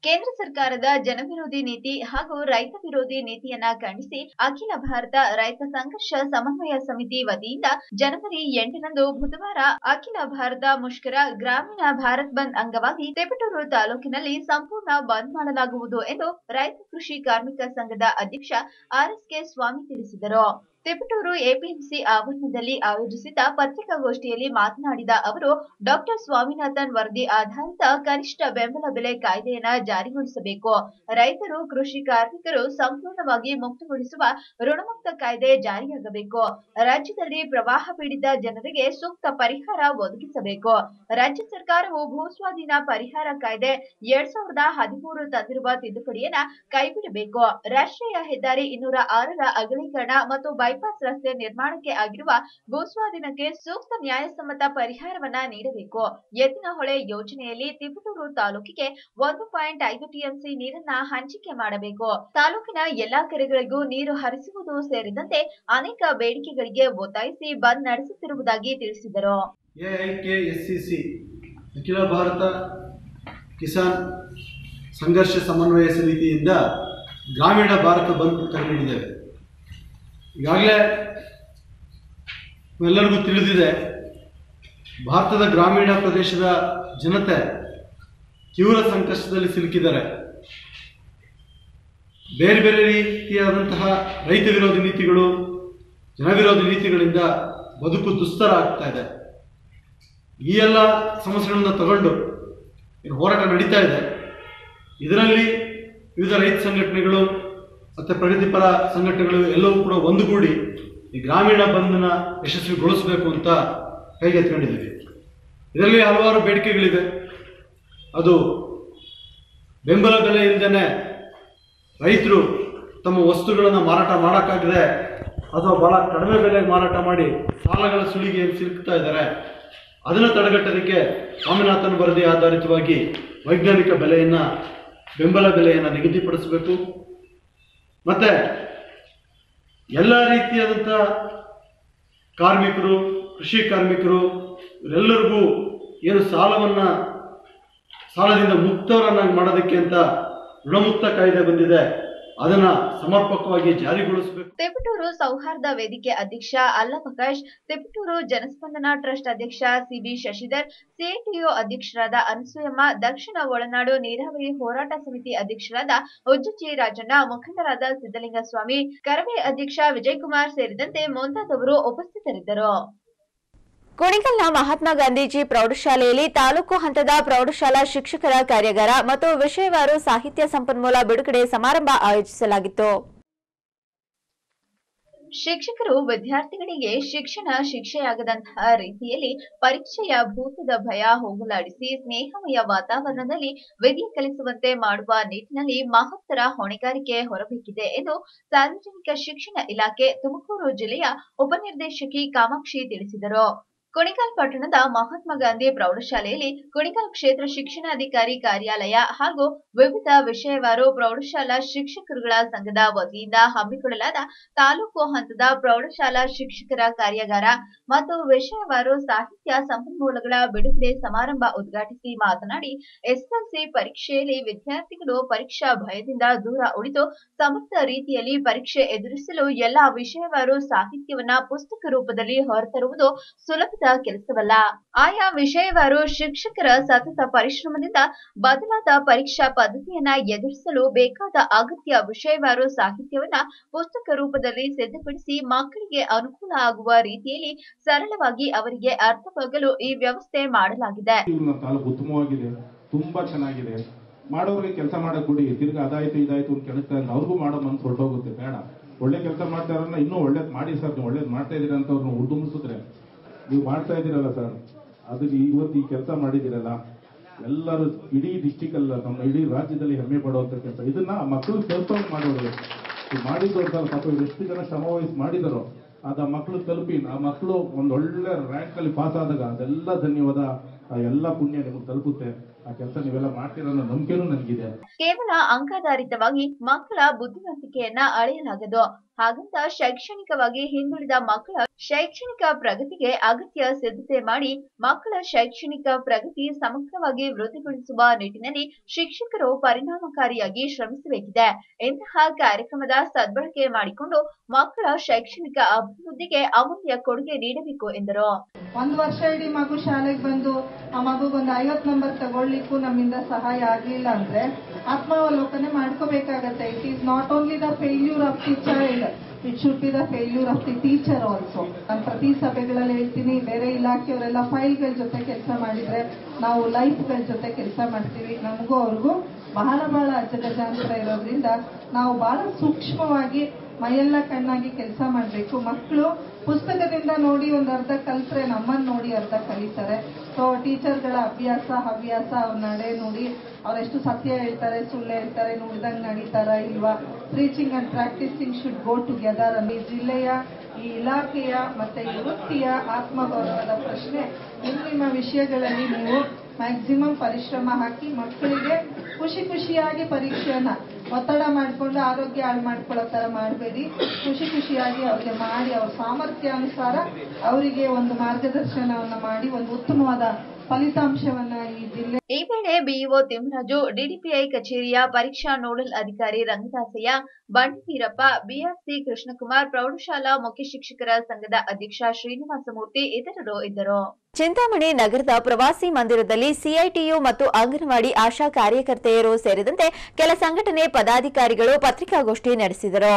ಕೇಂದ್ರ ಸರ್ಕಾರದ ಜನವಿರೋಧಿ ನೀತಿ ಹಾಗೂ ರೈತ ವಿರೋಧಿ ನೀತಿಯನ್ನ ಖಂಡಿಸಿ ಅಖಿಲ ಭಾರತ ರೈತ ಸಂಘರ್ಷ ಸಮನ್ವಯ ಸಮಿತಿ ವತಿಯಿಂದ ಜನವರಿ ಎಂಟರಂದು ಬುಧವಾರ ಅಖಿಲ ಭಾರತ ಮುಷ್ಕರ ಗ್ರಾಮೀಣ ಭಾರತ್ ಬಂದ್ ಅಂಗವಾಗಿ ತಿಪಟೂರು ತಾಲೂಕಿನಲ್ಲಿ ಸಂಪೂರ್ಣ ಬಂದ್ ಮಾಡಲಾಗುವುದು ಎಂದು ರೈತ ಕೃಷಿ ಕಾರ್ಮಿಕ ಸಂಘದ ಅಧ್ಯಕ್ಷ ಆರ್ಎಸ್ಕೆ ಸ್ವಾಮಿ ತಿಳಿಸಿದರು ತಿಪಟೂರು ಎಪಿಎಂಸಿ ಆವರಣದಲ್ಲಿ ಆಯೋಜಿಸಿದ್ದ ಪತ್ರಿಕಾಗೋಷ್ಠಿಯಲ್ಲಿ ಮಾತನಾಡಿದ ಅವರು ಡಾಕ್ಟರ್ ಸ್ವಾಮಿನಾಥನ್ ವರದಿ ಆಧಾರಿತ ಕನಿಷ್ಠ ಬೆಂಬಲ ಬೆಲೆ ಕಾಯ್ದೆಯನ್ನ ಜಾರಿಗೊಳಿಸಬೇಕು ರೈತರು ಕೃಷಿ ಕಾರ್ಮಿಕರು ಸಂಪೂರ್ಣವಾಗಿ ಮುಕ್ತಗೊಳಿಸುವ ಋಣಮುಕ್ತ ಕಾಯ್ದೆ ಜಾರಿಯಾಗಬೇಕು ರಾಜ್ಯದಲ್ಲಿ ಪ್ರವಾಹ ಪೀಡಿತ ಜನರಿಗೆ ಸೂಕ್ತ ಪರಿಹಾರ ಒದಗಿಸಬೇಕು ರಾಜ್ಯ ಸರ್ಕಾರವು ಭೂಸ್ವಾಧೀನ ಪರಿಹಾರ ಕಾಯ್ದೆ ಎರಡ್ ಸಾವಿರದ ಹದಿಮೂರು ತಂದಿರುವ ತಿದ್ದುಪಡಿಯನ್ನ ಕೈಬಿಡಬೇಕು ರಾಷ್ಟ್ರೀಯ ಹೆದ್ದಾರಿ ಇನ್ನೂರ ಆರರ ಅಗಲೀಕರಣ ಮತ್ತು ಬೈಪಾಸ್ ರಸ್ತೆ ನಿರ್ಮಾಣಕ್ಕೆ ಆಗಿರುವ ಭೂಸ್ವಾಧೀನಕ್ಕೆ ಸೂಕ್ತ ನ್ಯಾಯಸಮ್ಮತ ಪರಿಹಾರವನ್ನ ನೀಡಬೇಕು ಎತ್ತಿನಹೊಳೆ ಯೋಜನೆಯಲ್ಲಿ ತಿಪಟೂರು ತಾಲೂಕಿಗೆ ಒಂದು ಪಾಯಿಂಟ್ ಐದು ಟಿಎಂಸಿ ನೀರನ್ನ ಹಂಚಿಕೆ ಮಾಡಬೇಕು ತಾಲೂಕಿನ ಎಲ್ಲಾ ಕೆರೆಗಳಿಗೂ ನೀರು ಹರಿಸುವುದು ಸೇರಿದಂತೆ ಅನೇಕ ಬೇಡಿಕೆಗಳಿಗೆ ಒತ್ತಾಯಿಸಿ ಬಂದ್ ನಡೆಸುತ್ತಿರುವುದಾಗಿ ತಿಳಿಸಿದರು ಎಐಕೆಎಸ್ಸಿಸಿ ಅಖಿಲ ಭಾರತ ಕಿಸಾನ್ ಸಂಘರ್ಷ ಸಮನ್ವಯ ಸಮಿತಿಯಿಂದ ಗ್ರಾಮೀಣ ಭಾರತ ಬಂದ್ ಕರೆ ನೀಡಿದ್ದೇವೆ ಈಗಾಗಲೇ ಎಲ್ಲರಿಗೂ ತಿಳಿದಿದೆ ಭಾರತದ ಗ್ರಾಮೀಣ ಪ್ರದೇಶದ ಜನತೆ ತೀವ್ರ ಸಂಕಷ್ಟದಲ್ಲಿ ಸಿಲುಕಿದ್ದಾರೆ ಬೇರೆ ಬೇರೆ ರೀತಿಯಾದಂತಹ ರೈತ ವಿರೋಧಿ ನೀತಿಗಳು ಜನವಿರೋಧಿ ನೀತಿಗಳಿಂದ ಬದುಕು ದುಸ್ತರ ಆಗ್ತಾ ಇದೆ ಈ ಎಲ್ಲ ಸಮಸ್ಯೆಗಳನ್ನ ತಗೊಂಡು ಏನು ಹೋರಾಟ ನಡೀತಾ ಇದೆ ಇದರಲ್ಲಿ ವಿವಿಧ ರೈತ ಸಂಘಟನೆಗಳು ಮತ್ತು ಪ್ರಗತಿಪರ ಸಂಘಟನೆಗಳು ಎಲ್ಲವೂ ಕೂಡ ಒಂದುಗೂಡಿ ಈ ಗ್ರಾಮೀಣ ಬಂಧನ ಯಶಸ್ವಿಗೊಳಿಸಬೇಕು ಅಂತ ಕೈಗೆತ್ಕೊಂಡಿದ್ದೀವಿ ಇದರಲ್ಲಿ ಹಲವಾರು ಬೇಡಿಕೆಗಳಿವೆ ಅದು ಬೆಂಬಲ ಬೆಲೆ ಇಲ್ಲದೇ ರೈತರು ತಮ್ಮ ವಸ್ತುಗಳನ್ನು ಮಾರಾಟ ಮಾಡೋಕ್ಕಾಗದೆ ಅಥವಾ ಭಾಳ ಕಡಿಮೆ ಬೆಲೆಗೆ ಮಾರಾಟ ಮಾಡಿ ಸಾಲಗಳ ಸುಳಿಗೆ ಸಿಲುಕ್ತಾ ಇದ್ದಾರೆ ಅದನ್ನು ತಡೆಗಟ್ಟೋದಕ್ಕೆ ಸ್ವಾಮಿನಾಥನ್ ವರದಿ ಆಧಾರಿತವಾಗಿ ವೈಜ್ಞಾನಿಕ ಬೆಲೆಯನ್ನು ಬೆಂಬಲ ಬೆಲೆಯನ್ನು ನಿಗದಿಪಡಿಸಬೇಕು ಮತ್ತು ಎಲ್ಲ ರೀತಿಯಾದಂಥ ಕಾರ್ಮಿಕರು ಕೃಷಿ ಕಾರ್ಮಿಕರು ಇವರೆಲ್ಲರಿಗೂ ಏನು ಸಾಲವನ್ನು ಸಾಲದಿಂದ ಮುಕ್ತವರನ್ನಾಗಿ ಮಾಡೋದಕ್ಕೆ ಅಂತ ಋಣಮುಕ್ತ ಕಾಯ್ದೆ ಬಂದಿದೆ ಅದನ್ನ ಸಮರ್ಪಕವಾಗಿ ಜಾರಿಗೊಳಿಸಬೇಕು ತಿಪಟೂರು ಸೌಹಾರ್ದ ವೇದಿಕೆ ಅಧ್ಯಕ್ಷ ಅಲ್ಲಪ್ರಕಾಶ್ ತಿಪಟೂರು ಜನಸ್ಪಂದನ ಟ್ರಸ್ಟ್ ಅಧ್ಯಕ್ಷ ಸಿಬಿ ಶಶಿಧರ್ ಸಿಐಟಿಯು ಅಧ್ಯಕ್ಷರಾದ ಅನಸೂಯಮ್ಮ ದಕ್ಷಿಣ ಒಳನಾಡು ನೀರಾವರಿ ಹೋರಾಟ ಸಮಿತಿ ಅಧ್ಯಕ್ಷರಾದ ಉಜ್ಜುಚಿ ರಾಜಣ್ಣ ಮುಖಂಡರಾದ ಸಿದ್ದಲಿಂಗಸ್ವಾಮಿ ಕರವೇ ಅಧ್ಯಕ್ಷ ವಿಜಯಕುಮಾರ್ ಸೇರಿದಂತೆ ಮುಂತಾದವರು ಉಪಸ್ಥಿತರಿದ್ದರು ಕುಣಿಗಲ್ನ ಮಹಾತ್ಮ ಗಾಂಧೀಜಿ ಪ್ರೌಢಶಾಲೆಯಲ್ಲಿ ತಾಲೂಕು ಹಂತದ ಪ್ರೌಢಶಾಲಾ ಶಿಕ್ಷಕರ ಕಾರ್ಯಾಗಾರ ಮತ್ತು ವಿಷಯವಾರು ಸಾಹಿತ್ಯ ಸಂಪನ್ಮೂಲ ಬಿಡುಗಡೆ ಸಮಾರಂಭ ಆಯೋಜಿಸಲಾಗಿತ್ತು ಶಿಕ್ಷಕರು ವಿದ್ಯಾರ್ಥಿಗಳಿಗೆ ಶಿಕ್ಷಣ ಶಿಕ್ಷೆಯಾಗದಂತಹ ರೀತಿಯಲ್ಲಿ ಪರೀಕ್ಷೆಯ ಭೂತದ ಭಯ ಹೋಗಲಾಡಿಸಿ ಸ್ನೇಹಮಯ ವಾತಾವರಣದಲ್ಲಿ ವಿದ್ಯೆ ಕಲಿಸುವಂತೆ ಮಾಡುವ ನಿಟ್ಟಿನಲ್ಲಿ ಮಹತ್ತರ ಹೊಣೆಗಾರಿಕೆ ಹೊರಬೇಕಿದೆ ಎಂದು ಸಾರ್ವಜನಿಕ ಶಿಕ್ಷಣ ಇಲಾಖೆ ತುಮಕೂರು ಜಿಲ್ಲೆಯ ಉಪನಿರ್ದೇಶಕಿ ಕಾಮಾಕ್ಷಿ ತಿಳಿಸಿದರು ಕುಣಿಗಲ್ ಪಟ್ಟಣದ ಮಹಾತ್ಮ ಗಾಂಧಿ ಪ್ರೌಢಶಾಲೆಯಲ್ಲಿ ಕುಣಿಗಲ್ ಕ್ಷೇತ್ರ ಶಿಕ್ಷಣಾಧಿಕಾರಿ ಕಾರ್ಯಾಲಯ ಹಾಗೂ ವಿವಿಧ ವಿಷಯವಾರು ಪ್ರೌಢಶಾಲಾ ಶಿಕ್ಷಕರುಗಳ ಸಂಘದ ವತಿಯಿಂದ ಹಮ್ಮಿಕೊಳ್ಳಲಾದ ತಾಲೂಕು ಹಂತದ ಪ್ರೌಢಶಾಲಾ ಶಿಕ್ಷಕರ ಕಾರ್ಯಾಗಾರ ಮತ್ತು ವಿಷಯವಾರು ಸಾಹಿತ್ಯ ಸಂಪನ್ಮೂಲಗಳ ಬಿಡುಗಡೆ ಸಮಾರಂಭ ಉದ್ಘಾಟಿಸಿ ಮಾತನಾಡಿ ಎಸ್ಎಲ್ಸಿ ಪರೀಕ್ಷೆಯಲ್ಲಿ ವಿದ್ಯಾರ್ಥಿಗಳು ಪರೀಕ್ಷಾ ಭಯದಿಂದ ದೂರ ಉಳಿದು ಸಮರ್ಥ ರೀತಿಯಲ್ಲಿ ಪರೀಕ್ಷೆ ಎದುರಿಸಲು ಎಲ್ಲಾ ವಿಷಯವಾರು ಸಾಹಿತ್ಯವನ್ನ ಪುಸ್ತಕ ರೂಪದಲ್ಲಿ ಹೊರತರುವುದು ಸುಲಭದ ಕೆಲಸವಲ್ಲ ಆಯಾ ವಿಷಯವಾರು ಶಿಕ್ಷಕರ ಸತತ ಪರಿಶ್ರಮದಿಂದ ಬದಲಾದ ಪರೀಕ್ಷಾ ಪದ್ಧತಿಯನ್ನ ಎದುರಿಸಲು ಬೇಕಾದ ಅಗತ್ಯ ವಿಷಯವಾರು ಸಾಹಿತ್ಯವನ್ನ ಪುಸ್ತಕ ರೂಪದಲ್ಲಿ ಸಿದ್ಧಪಡಿಸಿ ಮಕ್ಕಳಿಗೆ ಅನುಕೂಲ ಆಗುವ ರೀತಿಯಲ್ಲಿ ಸರಳವಾಗಿ ಅವರಿಗೆ ಅರ್ಥವಾಗಲು ಈ ವ್ಯವಸ್ಥೆ ಮಾಡಲಾಗಿದೆ ಇವ್ರನ್ನ ತಾಲೂಕು ಉತ್ತಮವಾಗಿದೆ ತುಂಬಾ ಚೆನ್ನಾಗಿದೆ ಮಾಡೋರಿಗೆ ಕೆಲಸ ಮಾಡಕ್ ಬಿಡಿ ತಿರ್ಗಿ ಅದಾಯ್ತು ಇದಾಯ್ತು ಅಂತ ಕೆಣಕ್ತಾ ಇದ್ರೆ ಅವ್ರಿಗೂ ಮಾಡೋ ಮನ್ಸು ಹೊರಟೋಗುತ್ತೆ ಬೇಡ ಒಳ್ಳೆ ಕೆಲಸ ಮಾಡ್ತಾ ಇರೋರ್ನ ಇನ್ನೂ ಒಳ್ಳೇದ್ ಮಾಡಿ ಸರ್ ನೀವು ಒಳ್ಳೇದ್ ಮಾಡ್ತಾ ಇದೀರ ಅಂತ ಅವ್ರನ್ನ ಉಡುಂಬಿಸಿದ್ರೆ ನೀವು ಮಾಡ್ತಾ ಇದೀರಲ್ಲ ಸರ್ ಅದಕ್ಕೆ ಇವತ್ತು ಈ ಕೆಲಸ ಮಾಡಿದಿರಲ್ಲ ಎಲ್ಲರೂ ಇಡೀ ಡಿಸ್ಟಿಕ್ ಅಲ್ಲ ನಮ್ಮ ಇಡೀ ರಾಜ್ಯದಲ್ಲಿ ಹೆಮ್ಮೆ ಪಡುವಂತ ಕೆಲಸ ಇದನ್ನ ಮಕ್ಕಳು ತಲುಪಂಗ್ ಮಾಡೋದು ಇದು ಮಾಡಿದವ್ರು ಪಾಪ ಇವ್ರು ಎಷ್ಟು ಜನ ಶ್ರಮ ವಹಿಸಿ ಮಾಡಿದಾರೋ ಅದ ಮಕ್ಕಳು ತಲುಪಿ ಆ ಮಕ್ಕಳು ಒಂದ್ ಒಳ್ಳೆ ರ್ಯಾಂಕ್ ಅಲ್ಲಿ ಪಾಸ್ ಆದಾಗ ಅದೆಲ್ಲ ಧನ್ಯವಾದ ಆ ಎಲ್ಲ ಪುಣ್ಯ ನಿಮಗೆ ತಲುಪುತ್ತೆ ಆ ಕೆಲಸ ನೀವೆಲ್ಲ ಮಾಡ್ತೀರ ಅನ್ನೋ ನಂಬಿಕೆನೂ ನನಗಿದೆ ಕೇವಲ ಅಂಕಧಾರಿತವಾಗಿ ಮಕ್ಕಳ ಬುದ್ಧಿವಂತಿಕೆಯನ್ನ ಅಳೆಯಲಾಗದು ಹಾಗಂತ ಶೈಕ್ಷಣಿಕವಾಗಿ ಹಿಂದುಳಿದ ಮಕ್ಕಳ ಶೈಕ್ಷಣಿಕ ಪ್ರಗತಿಗೆ ಅಗತ್ಯ ಸಿದ್ಧತೆ ಮಾಡಿ ಮಕ್ಕಳ ಶೈಕ್ಷಣಿಕ ಪ್ರಗತಿ ಸಮಗ್ರವಾಗಿ ವೃದ್ಧಿಗೊಳಿಸುವ ನಿಟ್ಟಿನಲ್ಲಿ ಶಿಕ್ಷಕರು ಪರಿಣಾಮಕಾರಿಯಾಗಿ ಶ್ರಮಿಸಬೇಕಿದೆ ಇಂತಹ ಕಾರ್ಯಕ್ರಮದ ಸದ್ಬಳಕೆ ಮಾಡಿಕೊಂಡು ಮಕ್ಕಳ ಶೈಕ್ಷಣಿಕ ಅಭಿವೃದ್ಧಿಗೆ ಅಮೂಲ್ಯ ಕೊಡುಗೆ ನೀಡಬೇಕು ಎಂದರು ಒಂದು ವರ್ಷ ಇಡೀ ಮಗು ಶಾಲೆಗೆ ಬಂದು ಆ ಮಗುಗೊಂದು ಐವತ್ತು ನಂಬರ್ ತಗೊಳ್ಲಿಕ್ಕೂ ನಮ್ಮಿಂದ ಸಹಾಯ ಆಗಲಿಲ್ಲ ಅಂದ್ರೆ ಆತ್ಮಾವಲೋಕನೆ ಮಾಡ್ಕೋಬೇಕಾಗತ್ತೆ it is not only the failure of the child it should be the failure of the teacher also ನಾನು ಪ್ರತಿ ಸಭೆಗಳಲ್ಲಿ ಹೇಳ್ತೀನಿ ಬೇರೆ ಇಲಾಖೆಯವರೆಲ್ಲ ಫೈಲ್ಗಳ ಜೊತೆ ಕೆಲಸ ಮಾಡಿದ್ರೆ ನಾವು ಲೈಫ್ಗಳ ಜೊತೆ ಕೆಲಸ ಮಾಡ್ತೀವಿ ನಮಗೂ ಅವ್ರಿಗೂ ಬಹಳ ಬಹಳ ಅಜಗಜಾಂತರ ಇರೋದ್ರಿಂದ ನಾವು ಬಹಳ ಸೂಕ್ಷ್ಮವಾಗಿ ಮೈಯೆಲ್ಲ ಕಣ್ಣಾಗಿ ಕೆಲಸ ಮಾಡಬೇಕು ಮಕ್ಕಳು ಪುಸ್ತಕದಿಂದ ನೋಡಿ ಒಂದು ಅರ್ಧ ಕಲ್ತ್ರೆ ನಮ್ಮನ್ನು ನೋಡಿ ಅರ್ಧ ಕಲಿತಾರೆ ಸೊ ಟೀಚರ್ಗಳ ಅಭ್ಯಾಸ ಹವ್ಯಾಸ ಅವ್ರ ನಡೆ ನೋಡಿ ಅವರೆಷ್ಟು ಸತ್ಯ ಹೇಳ್ತಾರೆ ಸುಳ್ಳು ಹೇಳ್ತಾರೆ ನುಡಿದಂಗೆ ನಡೀತಾರ ಇಲ್ವಾ teaching and practicing should go together ಈ ಜಿಲ್ಲೆಯ ಈ ಇಲಾಖೆಯ ಮತ್ತೆ ಈ ವೃತ್ತಿಯ ಆತ್ಮಗೌರವದ ಪ್ರಶ್ನೆ ನಿಮ್ಮ ನಿಮ್ಮ ವಿಷಯಗಳಲ್ಲಿ ನೀವು ಮ್ಯಾಕ್ಸಿಮಮ್ ಪರಿಶ್ರಮ ಹಾಕಿ ಮಕ್ಕಳಿಗೆ ಖುಷಿ ಖುಷಿಯಾಗಿ ಪರೀಕ್ಷೆಯನ್ನ ಒತ್ತಡ ಮಾಡಿಕೊಂಡು ಆರೋಗ್ಯ ಹಾಳು ಮಾಡ್ಕೊಳ್ಳೋ ತರ ಮಾಡಬೇಡಿ ಖುಷಿ ಖುಷಿಯಾಗಿ ಅವ್ರಿಗೆ ಮಾಡಿ ಅವ್ರ ಸಾಮರ್ಥ್ಯಾನುಸಾರ ಅವರಿಗೆ ಒಂದು ಮಾರ್ಗದರ್ಶನವನ್ನ ಮಾಡಿ ಒಂದು ಉತ್ತಮವಾದ ಫಲಿತಾಂಶವನ್ನ ಈ ಜಿಲ್ಲೆ ಈ ವೇಳೆ ಬಿಇಒ ತಿಮ್ಮರಾಜು ಡಿಡಿಪಿಐ ಕಚೇರಿಯ ಪರೀಕ್ಷಾ ನೋಡಲ್ ಅಧಿಕಾರಿ ರಂಗದಾಸಯ್ಯ ಬಂಡಿವೀರಪ್ಪ ಬಿಆರ್ಸಿ ಕೃಷ್ಣಕುಮಾರ್ ಪ್ರೌಢಶಾಲಾ ಮುಖ್ಯ ಶಿಕ್ಷಕರ ಸಂಘದ ಅಧ್ಯಕ್ಷ ಶ್ರೀನಿವಾಸಮೂರ್ತಿ ಇತರರು ಇದ್ದರು ಚಿಂತಾಮಣಿ ನಗರದ ಪ್ರವಾಸಿ ಮಂದಿರದಲ್ಲಿ ಸಿಐಟಿಯು ಮತ್ತು ಅಂಗನವಾಡಿ ಆಶಾ ಕಾರ್ಯಕರ್ತೆಯರು ಸೇರಿದಂತೆ ಕೆಲ ಸಂಘಟನೆ ಪದಾಧಿಕಾರಿಗಳು ಪತ್ರಿಕಾಗೋಷ್ಠಿ ನಡೆಸಿದರು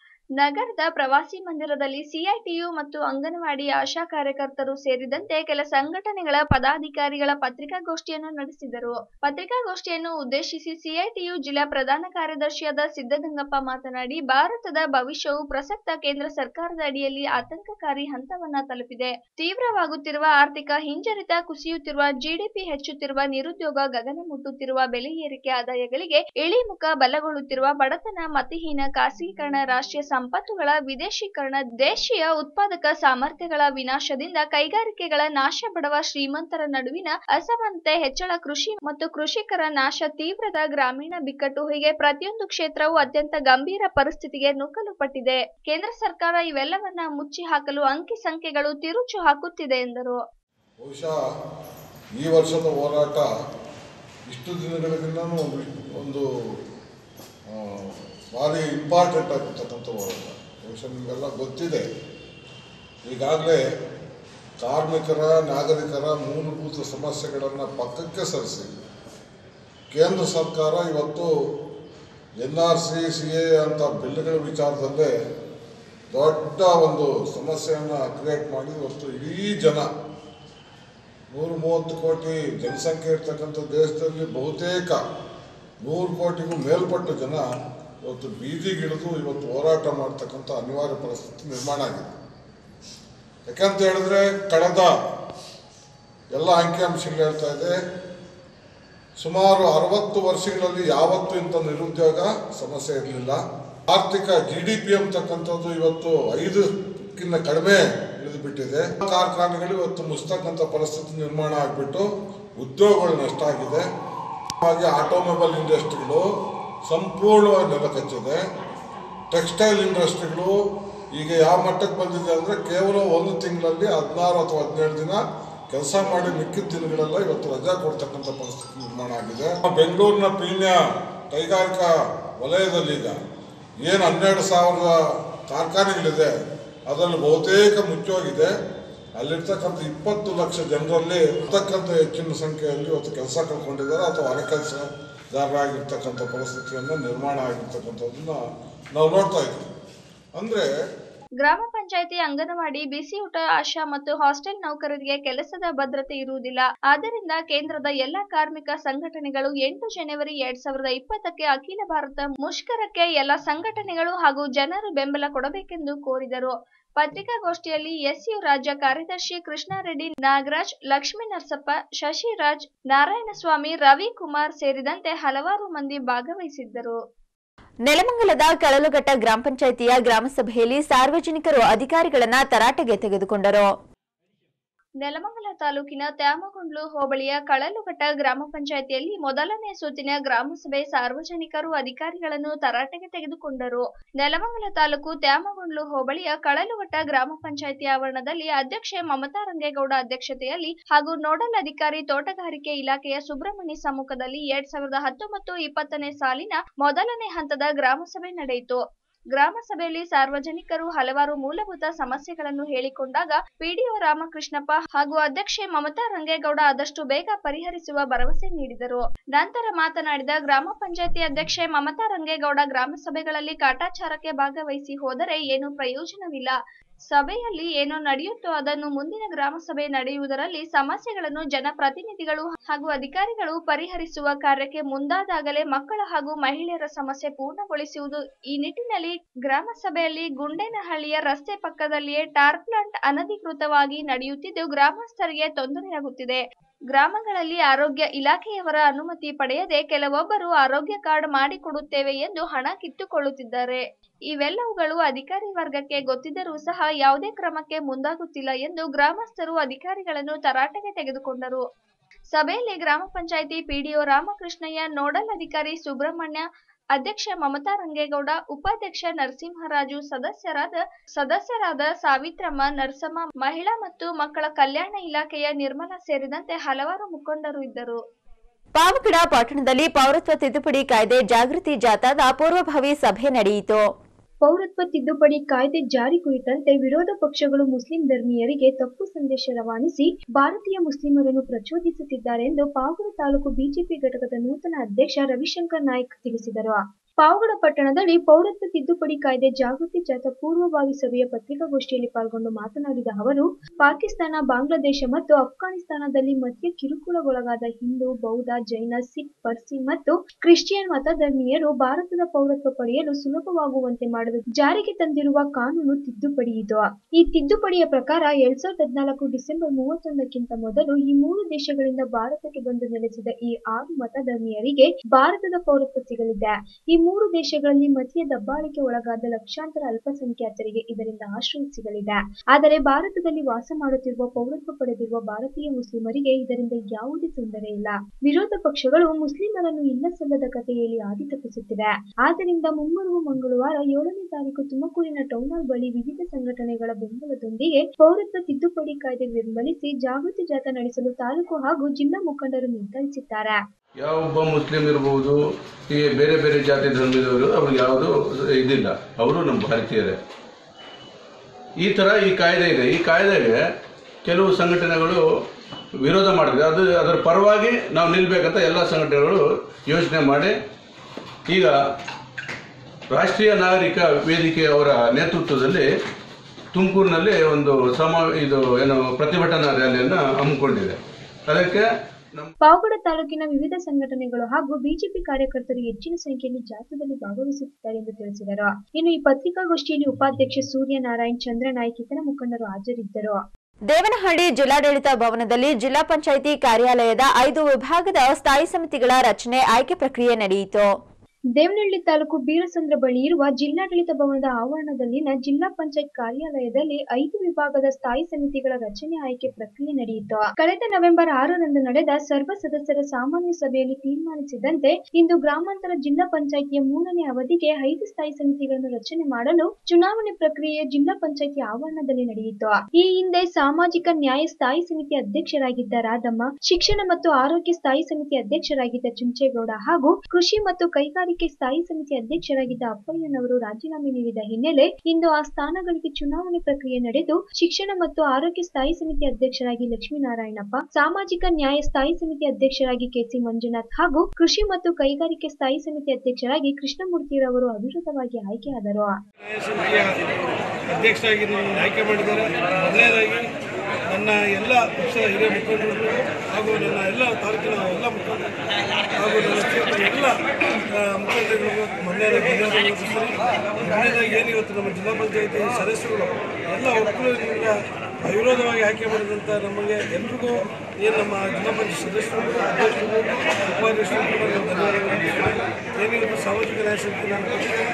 ನಗರದ ಪ್ರವಾಸಿ ಮಂದಿರದಲ್ಲಿ ಸಿಐಟಿಯು ಮತ್ತು ಅಂಗನವಾಡಿ ಆಶಾ ಕಾರ್ಯಕರ್ತರು ಸೇರಿದಂತೆ ಕೆಲ ಸಂಘಟನೆಗಳ ಪದಾಧಿಕಾರಿಗಳ ಪತ್ರಿಕಾಗೋಷ್ಠಿಯನ್ನು ನಡೆಸಿದರು ಪತ್ರಿಕಾಗೋಷ್ಠಿಯನ್ನು ಉದ್ದೇಶಿಸಿ ಸಿಐಟಿಯು ಜಿಲ್ಲಾ ಪ್ರಧಾನ ಕಾರ್ಯದರ್ಶಿಯಾದ ಸಿದ್ದಗಂಗಪ್ಪ ಮಾತನಾಡಿ ಭಾರತದ ಭವಿಷ್ಯವು ಪ್ರಸಕ್ತ ಕೇಂದ್ರ ಸರ್ಕಾರದ ಅಡಿಯಲ್ಲಿ ಆತಂಕಕಾರಿ ಹಂತವನ್ನ ತಲುಪಿದೆ ತೀವ್ರವಾಗುತ್ತಿರುವ ಆರ್ಥಿಕ ಹಿಂಜರಿತ ಕುಸಿಯುತ್ತಿರುವ ಜಿಡಿಪಿ ಹೆಚ್ಚುತ್ತಿರುವ ನಿರುದ್ಯೋಗ ಗಗನ ಮುಟ್ಟುತ್ತಿರುವ ಬೆಲೆ ಏರಿಕೆ ಆದಾಯಗಳಿಗೆ ಇಳಿಮುಖ ಬಲಗೊಳ್ಳುತ್ತಿರುವ ಬಡತನ ಮತಿಹೀನ ಖಾಸಗೀಕರಣ ರಾಷ್ಟ್ರೀಯ ಸಂಪತ್ತುಗಳ ವಿದೇಶೀಕರಣ ದೇಶೀಯ ಉತ್ಪಾದಕ ಸಾಮರ್ಥ್ಯಗಳ ವಿನಾಶದಿಂದ ಕೈಗಾರಿಕೆಗಳ ನಾಶ ಬಡವ ಶ್ರೀಮಂತರ ನಡುವಿನ ಅಸಮಾನತೆ ಹೆಚ್ಚಳ ಕೃಷಿ ಮತ್ತು ಕೃಷಿಕರ ನಾಶ ತೀವ್ರದ ಗ್ರಾಮೀಣ ಬಿಕ್ಕಟ್ಟು ಹೀಗೆ ಪ್ರತಿಯೊಂದು ಕ್ಷೇತ್ರವು ಅತ್ಯಂತ ಗಂಭೀರ ಪರಿಸ್ಥಿತಿಗೆ ನುಗ್ಗಲು ಪಟ್ಟಿದೆ ಕೇಂದ್ರ ಸರ್ಕಾರ ಇವೆಲ್ಲವನ್ನ ಮುಚ್ಚಿ ಹಾಕಲು ಅಂಕಿ ಸಂಖ್ಯೆಗಳು ತಿರುಚು ಹಾಕುತ್ತಿದೆ ಎಂದರು ಬಹುಶಃ ಈ ವರ್ಷದ ಹೋರಾಟ ಇಷ್ಟು ದಿನಗಳಿಂದನೂ ಒಂದು ಒಂದು ಆ, ಭಾರಿ ಇಂಪಾರ್ಟೆಂಟ್ ಆಗಿರ್ತಕ್ಕಂಥ ಹೋರಾಟ ಬಹುಶಃ ನಿಮಗೆಲ್ಲ ಗೊತ್ತಿದೆ ಈಗಾಗಲೇ ಕಾರ್ಮಿಕರ ನಾಗರಿಕರ ಮೂಲಭೂತ ಸಮಸ್ಯೆಗಳನ್ನು ಪಕ್ಕಕ್ಕೆ ಸರಿಸಿ ಕೇಂದ್ರ ಸರ್ಕಾರ ಇವತ್ತು N R C C A ಅಂತ ಬಿಲ್ಗಳ ವಿಚಾರದಲ್ಲೇ ದೊಡ್ಡ ಒಂದು ಸಮಸ್ಯೆಯನ್ನು ಕ್ರಿಯೇಟ್ ಮಾಡಿ ಇವತ್ತು ಇಡೀ ಜನ ನೂರ ಮೂವತ್ತು ಕೋಟಿ ಜನಸಂಖ್ಯೆ ಇರ್ತಕ್ಕಂಥ ದೇಶದಲ್ಲಿ ಬಹುತೇಕ ನೂರು ಕೋಟಿಗೂ ಮೇಲ್ಪಟ್ಟ ಜನ ಇವತ್ತು ಬೀದಿಗಿಳಿದು ಇವತ್ತು ಹೋರಾಟ ಮಾಡ್ತಕ್ಕಂಥ ಅನಿವಾರ್ಯ ಪರಿಸ್ಥಿತಿ ನಿರ್ಮಾಣ ಆಗಿದೆ ಯಾಕಂತ ಹೇಳಿದ್ರೆ ಕಳೆದ ಎಲ್ಲ ಅಂಕಿಅಂಶಗಳು ಹೇಳ್ತಾ ಇದೆ ಸುಮಾರು ಅರವತ್ತು ವರ್ಷಗಳಲ್ಲಿ ಯಾವತ್ತೂ ಇಂಥ ನಿರುದ್ಯೋಗ ಸಮಸ್ಯೆ ಇರಲಿಲ್ಲ ಆರ್ಥಿಕ ಜಿ ಡಿ ಪಿ ಅಂತಕ್ಕಂಥದ್ದು ಇವತ್ತು ಐದಕ್ಕಿಂತ ಕಡಿಮೆ ಇಳಿದು ಬಿಟ್ಟಿದೆ ಕಾರ್ಖಾನೆಗಳು ಇವತ್ತು ಮುಸ್ತಕ್ಕಂಥ ಪರಿಸ್ಥಿತಿ ನಿರ್ಮಾಣ ಆಗಿಬಿಟ್ಟು ಉದ್ಯೋಗಗಳು ನಷ್ಟ ಆಗಿದೆ ಹಾಗೆ ಆಟೋಮೊಬೈಲ್ ಇಂಡಸ್ಟ್ರಿಗಳು ಸಂಪೂರ್ಣವಾಗಿ ನೆಲಕಚ್ಚಿದೆ ಟೆಕ್ಸ್ಟೈಲ್ ಇಂಡಸ್ಟ್ರಿಗಳು ಈಗ ಯಾವ ಮಟ್ಟಕ್ಕೆ ಬಂದಿದೆ ಅಂದರೆ ಕೇವಲ ಒಂದು ತಿಂಗಳಲ್ಲಿ ಹದಿನಾರು ಅಥವಾ ಹದಿನೇಳು ದಿನ ಕೆಲಸ ಮಾಡಿ ಮಿಕ್ಕಿದ ದಿನಗಳೆಲ್ಲ ಇವತ್ತು ರಜಾ ಕೊಡ್ತಕ್ಕಂಥ ಪರಿಸ್ಥಿತಿ ನಿರ್ಮಾಣ ಆಗಿದೆ ಬೆಂಗಳೂರಿನ ಪೀಣ್ಯ ಕೈಗಾರಿಕಾ ವಲಯದಲ್ಲಿ ಈಗ ಏನು ಹನ್ನೆರಡು ಸಾವಿರದ ಕಾರ್ಖಾನೆಗಳಿದೆ ಅದರಲ್ಲಿ ಬಹುತೇಕ ಮುಚ್ಚೋಗಿದೆ ಅಲ್ಲಿರ್ತಕ್ಕಂಥ ಇಪ್ಪತ್ತು ಲಕ್ಷ ಜನರಲ್ಲಿ ಇರ್ತಕ್ಕಂಥ ಹೆಚ್ಚಿನ ಸಂಖ್ಯೆಯಲ್ಲಿ ಇವತ್ತು ಕೆಲಸ ಕಳ್ಕೊಂಡಿದ್ದಾರೆ ಅಥವಾ ಹೊರ ಕೆಲಸಗಾರರಾಗಿರ್ತಕ್ಕಂಥ ಪರಿಸ್ಥಿತಿಯನ್ನು ನಿರ್ಮಾಣ ಆಗಿರ್ತಕ್ಕಂಥದ್ದನ್ನ ನಾವು ನೋಡ್ತಾ ಇದ್ದೀವಿ ಅಂದರೆ ಗ್ರಾಮ ಪಂಚಾಯಿತಿ ಅಂಗನವಾಡಿ ಬಿಸಿಯೂಟ ಆಶಾ ಮತ್ತು ಹಾಸ್ಟೆಲ್ ನೌಕರರಿಗೆ ಕೆಲಸದ ಭದ್ರತೆ ಇರುವುದಿಲ್ಲ ಆದ್ದರಿಂದ ಕೇಂದ್ರದ ಎಲ್ಲಾ ಕಾರ್ಮಿಕ ಸಂಘಟನೆಗಳು ಎಂಟು ಜನವರಿ ಎರಡ್ ಸಾವಿರದ ಇಪ್ಪತ್ತಕ್ಕೆ ಅಖಿಲ ಭಾರತ ಮುಷ್ಕರಕ್ಕೆ ಎಲ್ಲ ಸಂಘಟನೆಗಳು ಹಾಗೂ ಜನರು ಬೆಂಬಲ ಕೊಡಬೇಕೆಂದು ಕೋರಿದರು ಪತ್ರಿಕಾಗೋಷ್ಠಿಯಲ್ಲಿ ಎಸ್ಯು ರಾಜ್ಯ ಕಾರ್ಯದರ್ಶಿ ಕೃಷ್ಣಾರೆಡ್ಡಿ ನಾಗರಾಜ್ ಲಕ್ಷ್ಮೀ ನರಸಪ್ಪ ಶಶಿರಾಜ್ ನಾರಾಯಣಸ್ವಾಮಿ ರವಿಕುಮಾರ್ ಸೇರಿದಂತೆ ಹಲವಾರು ಮಂದಿ ಭಾಗವಹಿಸಿದ್ದರು ನೆಲಮಂಗಲದ ಕಳಲುಘಟ್ಟ ಗ್ರಾಮ ಪಂಚಾಯಿತಿಯ ಗ್ರಾಮಸಭೆಯಲ್ಲಿ ಸಾರ್ವಜನಿಕರು ಅಧಿಕಾರಿಗಳನ್ನ ತರಾಟೆಗೆ ತೆಗೆದುಕೊಂಡರು ನೆಲಮಂಗಲ ತಾಲೂಕಿನ ತ್ಯಾಮಗೊಂಡ್ಲು ಹೋಬಳಿಯ ಕಳಲುಘಟ್ಟ ಗ್ರಾಮ ಪಂಚಾಯಿತಿಯಲ್ಲಿ ಮೊದಲನೇ ಸುತ್ತಿನ ಗ್ರಾಮಸಭೆ ಸಾರ್ವಜನಿಕರು ಅಧಿಕಾರಿಗಳನ್ನು ತರಾಟೆಗೆ ತೆಗೆದುಕೊಂಡರು ನೆಲಮಂಗಲ ತಾಲೂಕು ತ್ಯಾಮಗೊಂಡ್ಲು ಹೋಬಳಿಯ ಕಳಲುಘಟ್ಟ ಗ್ರಾಮ ಪಂಚಾಯಿತಿ ಆವರಣದಲ್ಲಿ ಅಧ್ಯಕ್ಷೆ ಮಮತಾ ರಂಗೇಗೌಡ ಅಧ್ಯಕ್ಷತೆಯಲ್ಲಿ ಹಾಗೂ ನೋಡಲ್ ಅಧಿಕಾರಿ ತೋಟಗಾರಿಕೆ ಇಲಾಖೆಯ ಸುಬ್ರಹ್ಮಣ್ಯ ಸಮ್ಮುಖದಲ್ಲಿ ಎರಡ್ ಸಾವಿರದ ಹತ್ತೊಂಬತ್ತು ಇಪ್ಪತ್ತನೇ ಸಾಲಿನ ಮೊದಲನೇ ಹಂತದ ಗ್ರಾಮಸಭೆ ನಡೆಯಿತು ಗ್ರಾಮ ಸಭೆಯಲ್ಲಿ ಸಾರ್ವಜನಿಕರು ಹಲವಾರು ಮೂಲಭೂತ ಸಮಸ್ಯೆಗಳನ್ನು ಹೇಳಿಕೊಂಡಾಗ ಪಿಡಿಒ ರಾಮಕೃಷ್ಣಪ್ಪ ಹಾಗೂ ಅಧ್ಯಕ್ಷೆ ಮಮತಾ ರಂಗೇಗೌಡ ಆದಷ್ಟು ಬೇಗ ಪರಿಹರಿಸುವ ಭರವಸೆ ನೀಡಿದರು ನಂತರ ಮಾತನಾಡಿದ ಗ್ರಾಮ ಪಂಚಾಯತಿ ಅಧ್ಯಕ್ಷೆ ಮಮತಾ ರಂಗೇಗೌಡ ಗ್ರಾಮ ಸಭೆಗಳಲ್ಲಿ ಕಾಟಾಚಾರಕ್ಕೆ ಭಾಗವಹಿಸಿ ಹೋದರೆ ಏನು ಪ್ರಯೋಜನವಿಲ್ಲ ಸಭೆಯಲ್ಲಿ ಏನೋ ನಡೆಯುತ್ತೋ ಅದನ್ನು ಮುಂದಿನ ಗ್ರಾಮ ಸಭೆ ನಡೆಯುವುದರಲ್ಲಿ ಸಮಸ್ಯೆಗಳನ್ನು ಜನಪ್ರತಿನಿಧಿಗಳು ಹಾಗೂ ಅಧಿಕಾರಿಗಳು ಪರಿಹರಿಸುವ ಕಾರ್ಯಕ್ಕೆ ಮುಂದಾದಾಗಲೇ ಮಕ್ಕಳ ಹಾಗೂ ಮಹಿಳೆಯರ ಸಮಸ್ಯೆ ಪೂರ್ಣಗೊಳಿಸುವುದು ಈ ನಿಟ್ಟಿನಲ್ಲಿ ಗ್ರಾಮ ಸಭೆಯಲ್ಲಿ ಗುಂಡೇನಹಳ್ಳಿಯ ರಸ್ತೆ ಪಕ್ಕದಲ್ಲಿಯೇ ಟಾರ್ ಪ್ಲಾಂಟ್ ಅನಧಿಕೃತವಾಗಿ ನಡೆಯುತ್ತಿದ್ದು ಗ್ರಾಮಸ್ಥರಿಗೆ ತೊಂದರೆಯಾಗುತ್ತಿದೆ ಗ್ರಾಮಗಳಲ್ಲಿ ಆರೋಗ್ಯ ಇಲಾಖೆಯವರ ಅನುಮತಿ ಪಡೆಯದೆ ಕೆಲವೊಬ್ಬರು ಆರೋಗ್ಯ ಕಾರ್ಡ್ ಮಾಡಿಕೊಡುತ್ತೇವೆ ಎಂದು ಹಣ ಕಿತ್ತುಕೊಳ್ಳುತ್ತಿದ್ದಾರೆ ಇವೆಲ್ಲವುಗಳು ಅಧಿಕಾರಿ ವರ್ಗಕ್ಕೆ ಗೊತ್ತಿದ್ದರೂ ಸಹ ಯಾವುದೇ ಕ್ರಮಕ್ಕೆ ಮುಂದಾಗುತ್ತಿಲ್ಲ ಎಂದು ಗ್ರಾಮಸ್ಥರು ಅಧಿಕಾರಿಗಳನ್ನು ತರಾಟೆಗೆ ತೆಗೆದುಕೊಂಡರು ಸಭೆಯಲ್ಲಿ ಗ್ರಾಮ ಪಂಚಾಯಿತಿ ಪಿಡಿಒ ರಾಮಕೃಷ್ಣಯ್ಯ ನೋಡಲ್ ಅಧಿಕಾರಿ ಸುಬ್ರಹ್ಮಣ್ಯ ಅಧ್ಯಕ್ಷೆ ಮಮತಾ ರಂಗೇಗೌಡ ಉಪಾಧ್ಯಕ್ಷ ನರಸಿಂಹರಾಜು ಸದಸ್ಯರಾದ ಸದಸ್ಯರಾದ ಸಾವಿತ್ರಮ್ಮ ನರಸಮ್ಮ ಮಹಿಳಾ ಮತ್ತು ಮಕ್ಕಳ ಕಲ್ಯಾಣ ಇಲಾಖೆಯ ನಿರ್ಮಲಾ ಸೇರಿದಂತೆ ಹಲವಾರು ಮುಖಂಡರು ಇದ್ದರು ಪಾವಗಡ ಪಟ್ಟಣದಲ್ಲಿ ಪೌರತ್ವ ತಿದ್ದುಪಡಿ ಕಾಯ್ದೆ ಜಾಗೃತಿ ಜಾಥಾದ ಪೂರ್ವಭಾವಿ ಸಭೆ ನಡೆಯಿತು ಪೌರತ್ವ ತಿದ್ದುಪಡಿ ಕಾಯ್ದೆ ಜಾರಿ ಕುರಿತಂತೆ ವಿರೋಧ ಪಕ್ಷಗಳು ಮುಸ್ಲಿಂ ಧರ್ಮೀಯರಿಗೆ ತಪ್ಪು ಸಂದೇಶ ರವಾನಿಸಿ ಭಾರತೀಯ ಮುಸ್ಲಿಮರನ್ನು ಪ್ರಚೋದಿಸುತ್ತಿದ್ದಾರೆ ಎಂದು ಪಾವಗಡ ತಾಲೂಕು ಬಿಜೆಪಿ ಘಟಕದ ನೂತನ ಅಧ್ಯಕ್ಷ ರವಿಶಂಕರ್ ನಾಯ್ಕ್ ತಿಳಿಸಿದರು ಪಾವಗಡ ಪಟ್ಟಣದಲ್ಲಿ ಪೌರತ್ವ ತಿದ್ದುಪಡಿ ಕಾಯ್ದೆ ಜಾಗೃತಿ ಜಾಥಾ ಪೂರ್ವಭಾವಿ ಸಭೆಯ ಪತ್ರಿಕಾಗೋಷ್ಠಿಯಲ್ಲಿ ಪಾಲ್ಗೊಂಡು ಮಾತನಾಡಿದ ಅವರು ಪಾಕಿಸ್ತಾನ ಬಾಂಗ್ಲಾದೇಶ ಮತ್ತು ಅಫ್ಘಾನಿಸ್ತಾನದಲ್ಲಿ ಮಧ್ಯ ಕಿರುಕುಳಗೊಳಗಾದ ಹಿಂದೂ ಬೌದ್ಧ ಜೈನ ಸಿಖ್ ಪರ್ಸಿ ಮತ್ತು ಕ್ರಿಶ್ಚಿಯನ್ ಮತಧರ್ಮೀಯರು ಭಾರತದ ಪೌರತ್ವ ಪಡೆಯಲು ಸುಲಭವಾಗುವಂತೆ ಮಾಡಲು ಜಾರಿಗೆ ತಂದಿರುವ ಕಾನೂನು ತಿದ್ದುಪಡಿ ಇದು ಈ ತಿದ್ದುಪಡಿಯ ಪ್ರಕಾರ ಎರಡ್ ಸಾವಿರದ ಹದಿನಾಲ್ಕು ಡಿಸೆಂಬರ್ ಮೂವತ್ತೊಂದಕ್ಕಿಂತ ಮೊದಲು ಈ ಮೂರು ದೇಶಗಳಿಂದ ಭಾರತಕ್ಕೆ ಬಂದು ನೆಲೆಸಿದ ಈ ಆರು ಮತಧರ್ಮೀಯರಿಗೆ ಭಾರತದ ಪೌರತ್ವ ಸಿಗಲಿದೆ ಈ ಮೂರು ದೇಶಗಳಲ್ಲಿ ಮತೀಯ ದಬ್ಬಾಳಿಕೆ ಒಳಗಾದ ಲಕ್ಷಾಂತರ ಅಲ್ಪಸಂಖ್ಯಾತರಿಗೆ ಇದರಿಂದ ಆಶ್ರಯ ಸಿಗಲಿದೆ ಆದರೆ ಭಾರತದಲ್ಲಿ ವಾಸ ಮಾಡುತ್ತಿರುವ ಪೌರತ್ವ ಪಡೆದಿರುವ ಭಾರತೀಯ ಮುಸ್ಲಿಮರಿಗೆ ಇದರಿಂದ ಯಾವುದೇ ತೊಂದರೆ ಇಲ್ಲ ವಿರೋಧ ಪಕ್ಷಗಳು ಮುಸ್ಲಿಮರನ್ನು ಇಲ್ಲ ಸಲ್ಲದ ಕಥೆ ಹೇಳಿ ಹಾದಿ ತಪ್ಪಿಸುತ್ತಿವೆ ಆದ್ದರಿಂದ ಮುಂಬರುವ ಮಂಗಳವಾರ ಏಳನೇ ತಾರೀಕು ತುಮಕೂರಿನ ಟೌನ್ ಹಾಲ್ ಬಳಿ ವಿವಿಧ ಸಂಘಟನೆಗಳ ಬೆಂಬಲದೊಂದಿಗೆ ಪೌರತ್ವ ತಿದ್ದುಪಡಿ ಕಾಯ್ದೆ ಬೆಂಬಲಿಸಿ ಜಾಗೃತಿ ಜಾಥಾ ನಡೆಸಲು ತಾಲೂಕು ಹಾಗೂ ಜಿಲ್ಲಾ ಮುಖಂಡರು ನಿರ್ಧರಿಸಿದ್ದಾರೆ ಯಾವೊಬ್ಬ ಮುಸ್ಲಿಂ ಇರಬಹುದು ಈ ಬೇರೆ ಬೇರೆ ಜಾತಿ ಧರ್ಮದವರು ಅವ್ರಿಗೆ ಯಾವುದು ಇದಿಲ್ಲ ಅವರು ನಮ್ಮ ಭಾರತೀಯರೇ ಈ ಥರ ಈ ಕಾಯ್ದೆ ಇದೆ ಈ ಕಾಯ್ದೆಗೆ ಕೆಲವು ಸಂಘಟನೆಗಳು ವಿರೋಧ ಮಾಡಿದೆ ಅದು ಅದರ ಪರವಾಗಿ ನಾವು ನಿಲ್ಲಬೇಕಂತ ಎಲ್ಲ ಸಂಘಟನೆಗಳು ಯೋಚನೆ ಮಾಡಿ ಈಗ ರಾಷ್ಟ್ರೀಯ ನಾಗರಿಕ ವೇದಿಕೆ ಅವರ ನೇತೃತ್ವದಲ್ಲಿ ತುಮಕೂರಿನಲ್ಲಿ ಒಂದು ಸಮ ಇದು ಏನು ಪ್ರತಿಭಟನಾ ರ್ಯಾಲಿಯನ್ನು ಹಮ್ಮಿಕೊಂಡಿದೆ ಅದಕ್ಕೆ ನಮ್ಮ ಪಾವಗಡ ತಾಲೂಕಿನ ವಿವಿಧ ಸಂಘಟನೆಗಳು ಹಾಗೂ ಬಿಜೆಪಿ ಕಾರ್ಯಕರ್ತರು ಹೆಚ್ಚಿನ ಸಂಖ್ಯೆಯಲ್ಲಿ ಜಾಥಾದಲ್ಲಿ ಭಾಗವಹಿಸುತ್ತಿದ್ದಾರೆ ಎಂದು ತಿಳಿಸಿದರು ಇನ್ನು ಈ ಪತ್ರಿಕಾಗೋಷ್ಠಿಯಲ್ಲಿ ಉಪಾಧ್ಯಕ್ಷ ಸೂರ್ಯ ನಾರಾಯಣ್ ಚಂದ್ರನಾಯ್ಕ್ ಇತರ ಮುಖಂಡರು ಹಾಜರಿದ್ದರು ದೇವನಹಳ್ಳಿ ಜಿಲ್ಲಾಡಳಿತ ಭವನದಲ್ಲಿ ಜಿಲ್ಲಾ ಪಂಚಾಯಿತಿ ಕಾರ್ಯಾಲಯದ ಐದು ವಿಭಾಗದ ಸ್ಥಾಯಿ ಸಮಿತಿಗಳ ರಚನೆ ಆಯ್ಕೆ ಪ್ರಕ್ರಿಯೆ ನಡೆಯಿತು ದೇವನಹಳ್ಳಿ ತಾಲೂಕು ಬೀರಸಂದ್ರ ಬಳಿ ಇರುವ ಜಿಲ್ಲಾಡಳಿತ ಭವನದ ಆವರಣದಲ್ಲಿನ ಜಿಲ್ಲಾ ಪಂಚಾಯತ್ ಕಾರ್ಯಾಲಯದಲ್ಲಿ ಐದು ವಿಭಾಗದ ಸ್ಥಾಯಿ ಸಮಿತಿಗಳ ರಚನೆ ಆಯ್ಕೆ ಪ್ರಕ್ರಿಯೆ ನಡೆಯಿತು ಕಳೆದ ನವೆಂಬರ್ ಆರರಂದು ನಡೆದ ಸರ್ವ ಸದಸ್ಯರ ಸಾಮಾನ್ಯ ಸಭೆಯಲ್ಲಿ ತೀರ್ಮಾನಿಸಿದಂತೆ ಇಂದು ಗ್ರಾಮಾಂತರ ಜಿಲ್ಲಾ ಪಂಚಾಯಿತಿಯ ಮೂರನೇ ಅವಧಿಗೆ ಐದು ಸ್ಥಾಯಿ ಸಮಿತಿಗಳನ್ನು ರಚನೆ ಮಾಡಲು ಚುನಾವಣೆ ಪ್ರಕ್ರಿಯೆ ಜಿಲ್ಲಾ ಪಂಚಾಯಿತಿ ಆವರಣದಲ್ಲಿ ನಡೆಯಿತು ಈ ಹಿಂದೆ ಸಾಮಾಜಿಕ ನ್ಯಾಯ ಸ್ಥಾಯಿ ಸಮಿತಿ ಅಧ್ಯಕ್ಷರಾಗಿದ್ದ ರಾಧಮ್ಮ ಶಿಕ್ಷಣ ಮತ್ತು ಆರೋಗ್ಯ ಸ್ಥಾಯಿ ಸಮಿತಿ ಅಧ್ಯಕ್ಷರಾಗಿದ್ದ ಚುಂಚೇಗೌಡ ಹಾಗೂ ಕೃಷಿ ಮತ್ತು ಕೈಗಾರಿಕೆ ಸ್ಥಾಯಿ ಸಮಿತಿ ಅಧ್ಯಕ್ಷರಾಗಿದ್ದ ಅಪ್ಪಯ್ಯನವರು ರಾಜೀನಾಮೆ ನೀಡಿದ ಹಿನ್ನೆಲೆ ಇಂದು ಆ ಸ್ಥಾನಗಳಿಗೆ ಚುನಾವಣೆ ಪ್ರಕ್ರಿಯೆ ನಡೆದು ಶಿಕ್ಷಣ ಮತ್ತು ಆರೋಗ್ಯ ಸ್ಥಾಯಿ ಸಮಿತಿ ಅಧ್ಯಕ್ಷರಾಗಿ ಲಕ್ಷ್ಮೀನಾರಾಯಣಪ್ಪ ಸಾಮಾಜಿಕ ನ್ಯಾಯ ಸ್ಥಾಯಿ ಸಮಿತಿ ಅಧ್ಯಕ್ಷರಾಗಿ ಕೆಸಿ ಮಂಜುನಾಥ್ ಹಾಗೂ ಕೃಷಿ ಮತ್ತು ಕೈಗಾರಿಕೆ ಸ್ಥಾಯಿ ಸಮಿತಿ ಅಧ್ಯಕ್ಷರಾಗಿ ಕೃಷ್ಣಮೂರ್ತಿರವರು ಅವಿರೋಧವಾಗಿ ಆಯ್ಕೆಯಾದರು ಸಮಿತಿಯ ಅಧ್ಯಕ್ಷರಾಗಿ ನನ್ನನ್ನು ಆಯ್ಕೆ ಮಾಡಿದ್ದಾರೆ ಮೊದಲನೇದಾಗಿ ನನ್ನ ಎಲ್ಲ ಪಕ್ಷದ ಹಿರಿಯ ಮುಖಂಡರು ಹಾಗೂ ನನ್ನ ಎಲ್ಲ ತಾಲೂಕಿನ ಎಲ್ಲ ಮುಖಂಡರು ಹಾಗೂ ನನ್ನ ಕ್ಷೇತ್ರದ ಎಲ್ಲ ಆ, ಮುಖಂಡರುಗಳಿಗೂ ಮೊದಲನೇದಾಗಿ ಧನ್ಯವಾದಗಳು ತಿಳಿಸ್ತೀನಿ ಮೊದಲನೇದಾಗಿ ಏನು ಇವತ್ತು ನಮ್ಮ ಜಿಲ್ಲಾ ಪಂಚಾಯತಿ ಸದಸ್ಯರು ಎಲ್ಲ ಒಕ್ಕೂಟದಿಂದ ಅವಿರೋಧವಾಗಿ ಆಯ್ಕೆ ಮಾಡಿದಂಥ ನಮಗೆ ಎಲ್ರಿಗೂ ಏನು ನಮ್ಮ ಜಿಲ್ಲಾ ಪಂಚಾಯತ್ ಸದಸ್ಯರು ಅಧ್ಯಕ್ಷರು ಉಪಾಧ್ಯಕ್ಷರು ಕೂಡ ನಾನು ಧನ್ಯವಾದಗಳು ತಿಳಿಸ್ತೀನಿ ಏನಿವತ್ತು ಸಾಮಾಜಿಕ ನ್ಯಾಯ ಸಮಿತಿ ನಾನು ಕೊಟ್ಟಿದ್ದೇನೆ ಆ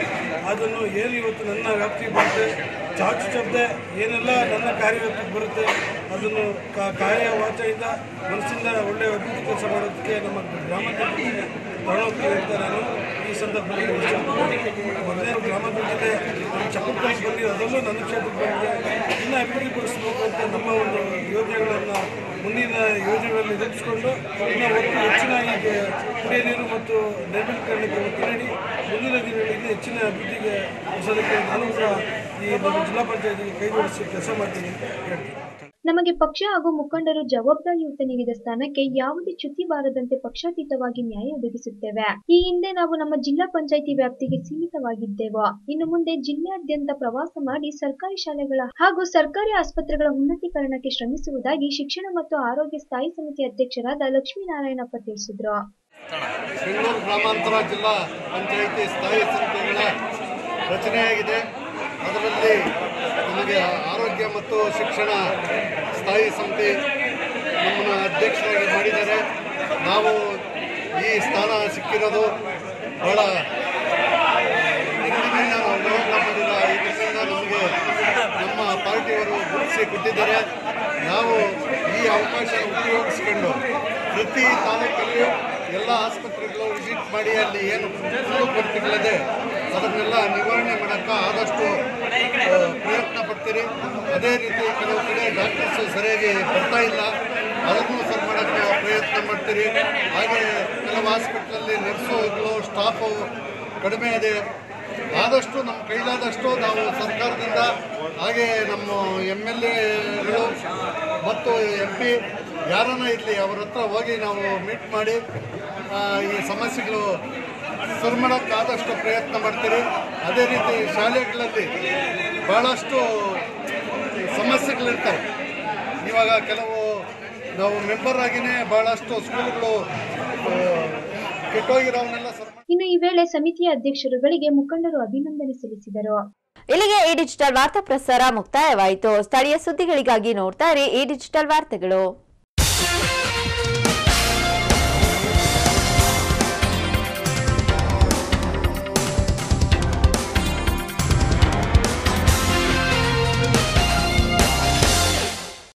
ಅದನ್ನು ಏನು ಇವತ್ತು ನನ್ನ ವ್ಯಾಪ್ತಿಗೆ ಬರುತ್ತೆ ಚಾಚು ಶಬ್ದ ಏನೆಲ್ಲ ನನ್ನ ಕಾರ್ಯವ್ಯಾಪ್ತಿಗೆ ಬರುತ್ತೆ ಅದನ್ನು ಕಾ- ಕಾಯ ವಾಚೆಯಿಂದ ಮನಸ್ಸಿಂದ ಒಳ್ಳೆಯ ಅಭಿವೃದ್ಧಿ ಕೆಲಸ ಮಾಡೋದಕ್ಕೆ ನಮ್ಮ ಗ್ರಾಮಾಭಿವೃದ್ಧಿಗೆ ತಗೊಳ್ತೀವಿ ಅಂತ ನಾನು ಈ ಸಂದರ್ಭದಲ್ಲಿ ಹೇಳ್ತೀನಿ. ಮೊದಲನೇ ಗ್ರಾಮಾಭಿವೃದ್ಧಿಗೆ ಚಪ್ಪುಪಡಿಸಿ ಬಂದಿದೆ ಅದರಲ್ಲೂ ನನ್ನ ಕ್ಷೇತ್ರಕ್ಕೆ ಬಂದಿದೆ ಇನ್ನೂ ಅಭಿವೃದ್ಧಿಪಡಿಸಬೇಕು ಅಂತ ನಮ್ಮ ಒಂದು ಯೋಜನೆಗಳನ್ನು ಮುಂದಿನ ಯೋಜನೆಗಳಲ್ಲಿ ರೂಪಿಸಿಕೊಂಡು ಇನ್ನು ಒಟ್ಟು ಹೆಚ್ಚಿನ ಈಗ ಕುಡಿಯ ನೀರು ಮತ್ತು ನೈರ್ಮಲೀಕರಣಕ್ಕೆ ಒತ್ತು ನೀಡಿ ಮುಂದಿನ ದಿನಗಳಲ್ಲಿ ಹೆಚ್ಚಿನ ಅಭಿವೃದ್ಧಿಗೆ ಹೊಸದಕ್ಕೆ ನಾನು ಕೂಡ ಈ ನಮ್ಮ ಜಿಲ್ಲಾ ಪಂಚಾಯತಿಗೆ ಕೈ ಜೋಡಿಸಿ ಕೆಲಸ ಮಾಡ್ತೀನಿ ಅಂತ ಹೇಳ್ತೀನಿ ನಮಗೆ ಪಕ್ಷ ಹಾಗೂ ಮುಖಂಡರು ಜವಾಬ್ದಾರಿಯುತ ನೀಡಿದ ಸ್ಥಾನಕ್ಕೆ ಯಾವುದೇ ಚ್ಯುತಿ ಬಾರದಂತೆ ಪಕ್ಷಾತೀತವಾಗಿ ನ್ಯಾಯ ಒದಗಿಸುತ್ತೇವೆ ಈ ಹಿಂದೆ ನಾವು ನಮ್ಮ ಜಿಲ್ಲಾ ಪಂಚಾಯಿತಿ ವ್ಯಾಪ್ತಿಗೆ ಸೀಮಿತವಾಗಿದ್ದೆವು ಇನ್ನು ಮುಂದೆ ಜಿಲ್ಲೆಯಾದ್ಯಂತ ಪ್ರವಾಸ ಮಾಡಿ ಸರ್ಕಾರಿ ಶಾಲೆಗಳ ಹಾಗೂ ಸರ್ಕಾರಿ ಆಸ್ಪತ್ರೆಗಳ ಉನ್ನತೀಕರಣಕ್ಕೆ ಶ್ರಮಿಸುವುದಾಗಿ ಶಿಕ್ಷಣ ಮತ್ತು ಆರೋಗ್ಯ ಸ್ಥಾಯಿ ಸಮಿತಿ ಅಧ್ಯಕ್ಷರಾದ ಲಕ್ಷ್ಮೀನಾರಾಯಣಪ್ಪ ತಿಳಿಸಿದ್ರು ಬೆಂಗಳೂರು ಗ್ರಾಮಾಂತರ ಜಿಲ್ಲಾ ಪಂಚಾಯಿತಿ ಸ್ಥಾಯಿ ಸಮಿತಿಗಳ ರಚನೆಯಾಗಿದೆ ಅದರಲ್ಲಿ ನಮಗೆ ಆರೋಗ್ಯ ಮತ್ತು ಶಿಕ್ಷಣ ಸ್ಥಾಯಿ ಸಮಿತಿ ನಮ್ಮನ್ನು ಅಧ್ಯಕ್ಷರಾಗಿ ಮಾಡಿದ್ದಾರೆ ನಾವು ಈ ಸ್ಥಾನ ಸಿಕ್ಕಿರೋದು ಬಹಳ ಹಿಂದಿನಿಂದ ನಾವು ನೋಡ್ತಾ ಬಂದಿಲ್ಲ ಈ ದಿನದಿಂದ ನಮಗೆ ನಮ್ಮ ಪಾರ್ಟಿಯವರು ಗುರುತಿಸಿ ಕೊಟ್ಟಿದ್ದಾರೆ ನಾವು ಈ ಅವಕಾಶ ಉಪಯೋಗಿಸಿಕೊಂಡು ಪ್ರತಿ ತಾಲೂಕಲ್ಲಿಯೂ ಎಲ್ಲ ಆಸ್ಪತ್ರೆಗಳು ವಿಸಿಟ್ ಮಾಡಿ ಅಲ್ಲಿ ಏನು ಕೊರತೆಗಳಿದೆ ಅದನ್ನೆಲ್ಲ ನಿವಾರಣೆ ಮಾಡೋಕ್ಕೆ ಆದಷ್ಟು ಆ, ಪ್ರಯತ್ನ ಪಡ್ತೀರಿ ಅದೇ ರೀತಿ ಕೆಲವು ಕಡೆ ಡಾಕ್ಟರ್ಸ್ ಸರಿಯಾಗಿ ಬರ್ತಾ ಇಲ್ಲ ಅದನ್ನು ಸರಿ ಮಾಡೋಕ್ಕೆ ಪ್ರಯತ್ನ ಮಾಡ್ತೀರಿ ಹಾಗೆ ಕೆಲವು ಹಾಸ್ಪಿಟ್ಲಲ್ಲಿ ನರ್ಸುಗಳು ಸ್ಟಾಫು ಕಡಿಮೆ ಇದೆ ಆದಷ್ಟು ನಮ್ಮ ಕೈಲಾದಷ್ಟು ನಾವು ಸರ್ಕಾರದಿಂದ ಹಾಗೆ ನಮ್ಮ ಎಮ್ ಎಲ್ ಎಗಳು ಮತ್ತು ಎಂ ಪಿ ಯಾರನ್ನ ಇರಲಿ ಅವ್ರ ಹತ್ರ ಹೋಗಿ ನಾವು ಮೀಟ್ ಮಾಡಿ ಆ, ಈ ಸಮಸ್ಯೆಗಳು ಸರಿ ಮಾಡೋಕ್ಕೆ ಆದಷ್ಟು ಪ್ರಯತ್ನ ಮಾಡ್ತೀರಿ ಅದೇ ರೀತಿ ಶಾಲೆಗಳಲ್ಲಿ ಭಾಳಷ್ಟು ಸಮಸ್ಯೆಗಳಿರ್ತವೆ ಇವಾಗ ಕೆಲವು ನಾವು ಮೆಂಬರ್ ಆಗಿನೇ ಭಾಳಷ್ಟು ಸ್ಕೂಲ್ಗಳು ಆ, ಕೆಟ್ಟೋಗಿರೋವನ್ನೆಲ್ಲ ಸರಿ ಇನ್ನು ಈ ವೇಳೆ ಸಮಿತಿಯ ಅಧ್ಯಕ್ಷರುಗಳಿಗೆ ಮುಖಂಡರು ಅಭಿನಂದನೆ ಸಲ್ಲಿಸಿದರು ಇಲ್ಲಿಗೆ ಈ ಡಿಜಿಟಲ್ ವಾರ್ತಾ ಪ್ರಸಾರ ಮುಕ್ತಾಯವಾಯಿತು ಸ್ಥಳೀಯ ಸುದ್ದಿಗಳಿಗಾಗಿ ನೋಡ್ತಾ ಇರಿ ಈ ಡಿಜಿಟಲ್ ವಾರ್ತೆಗಳು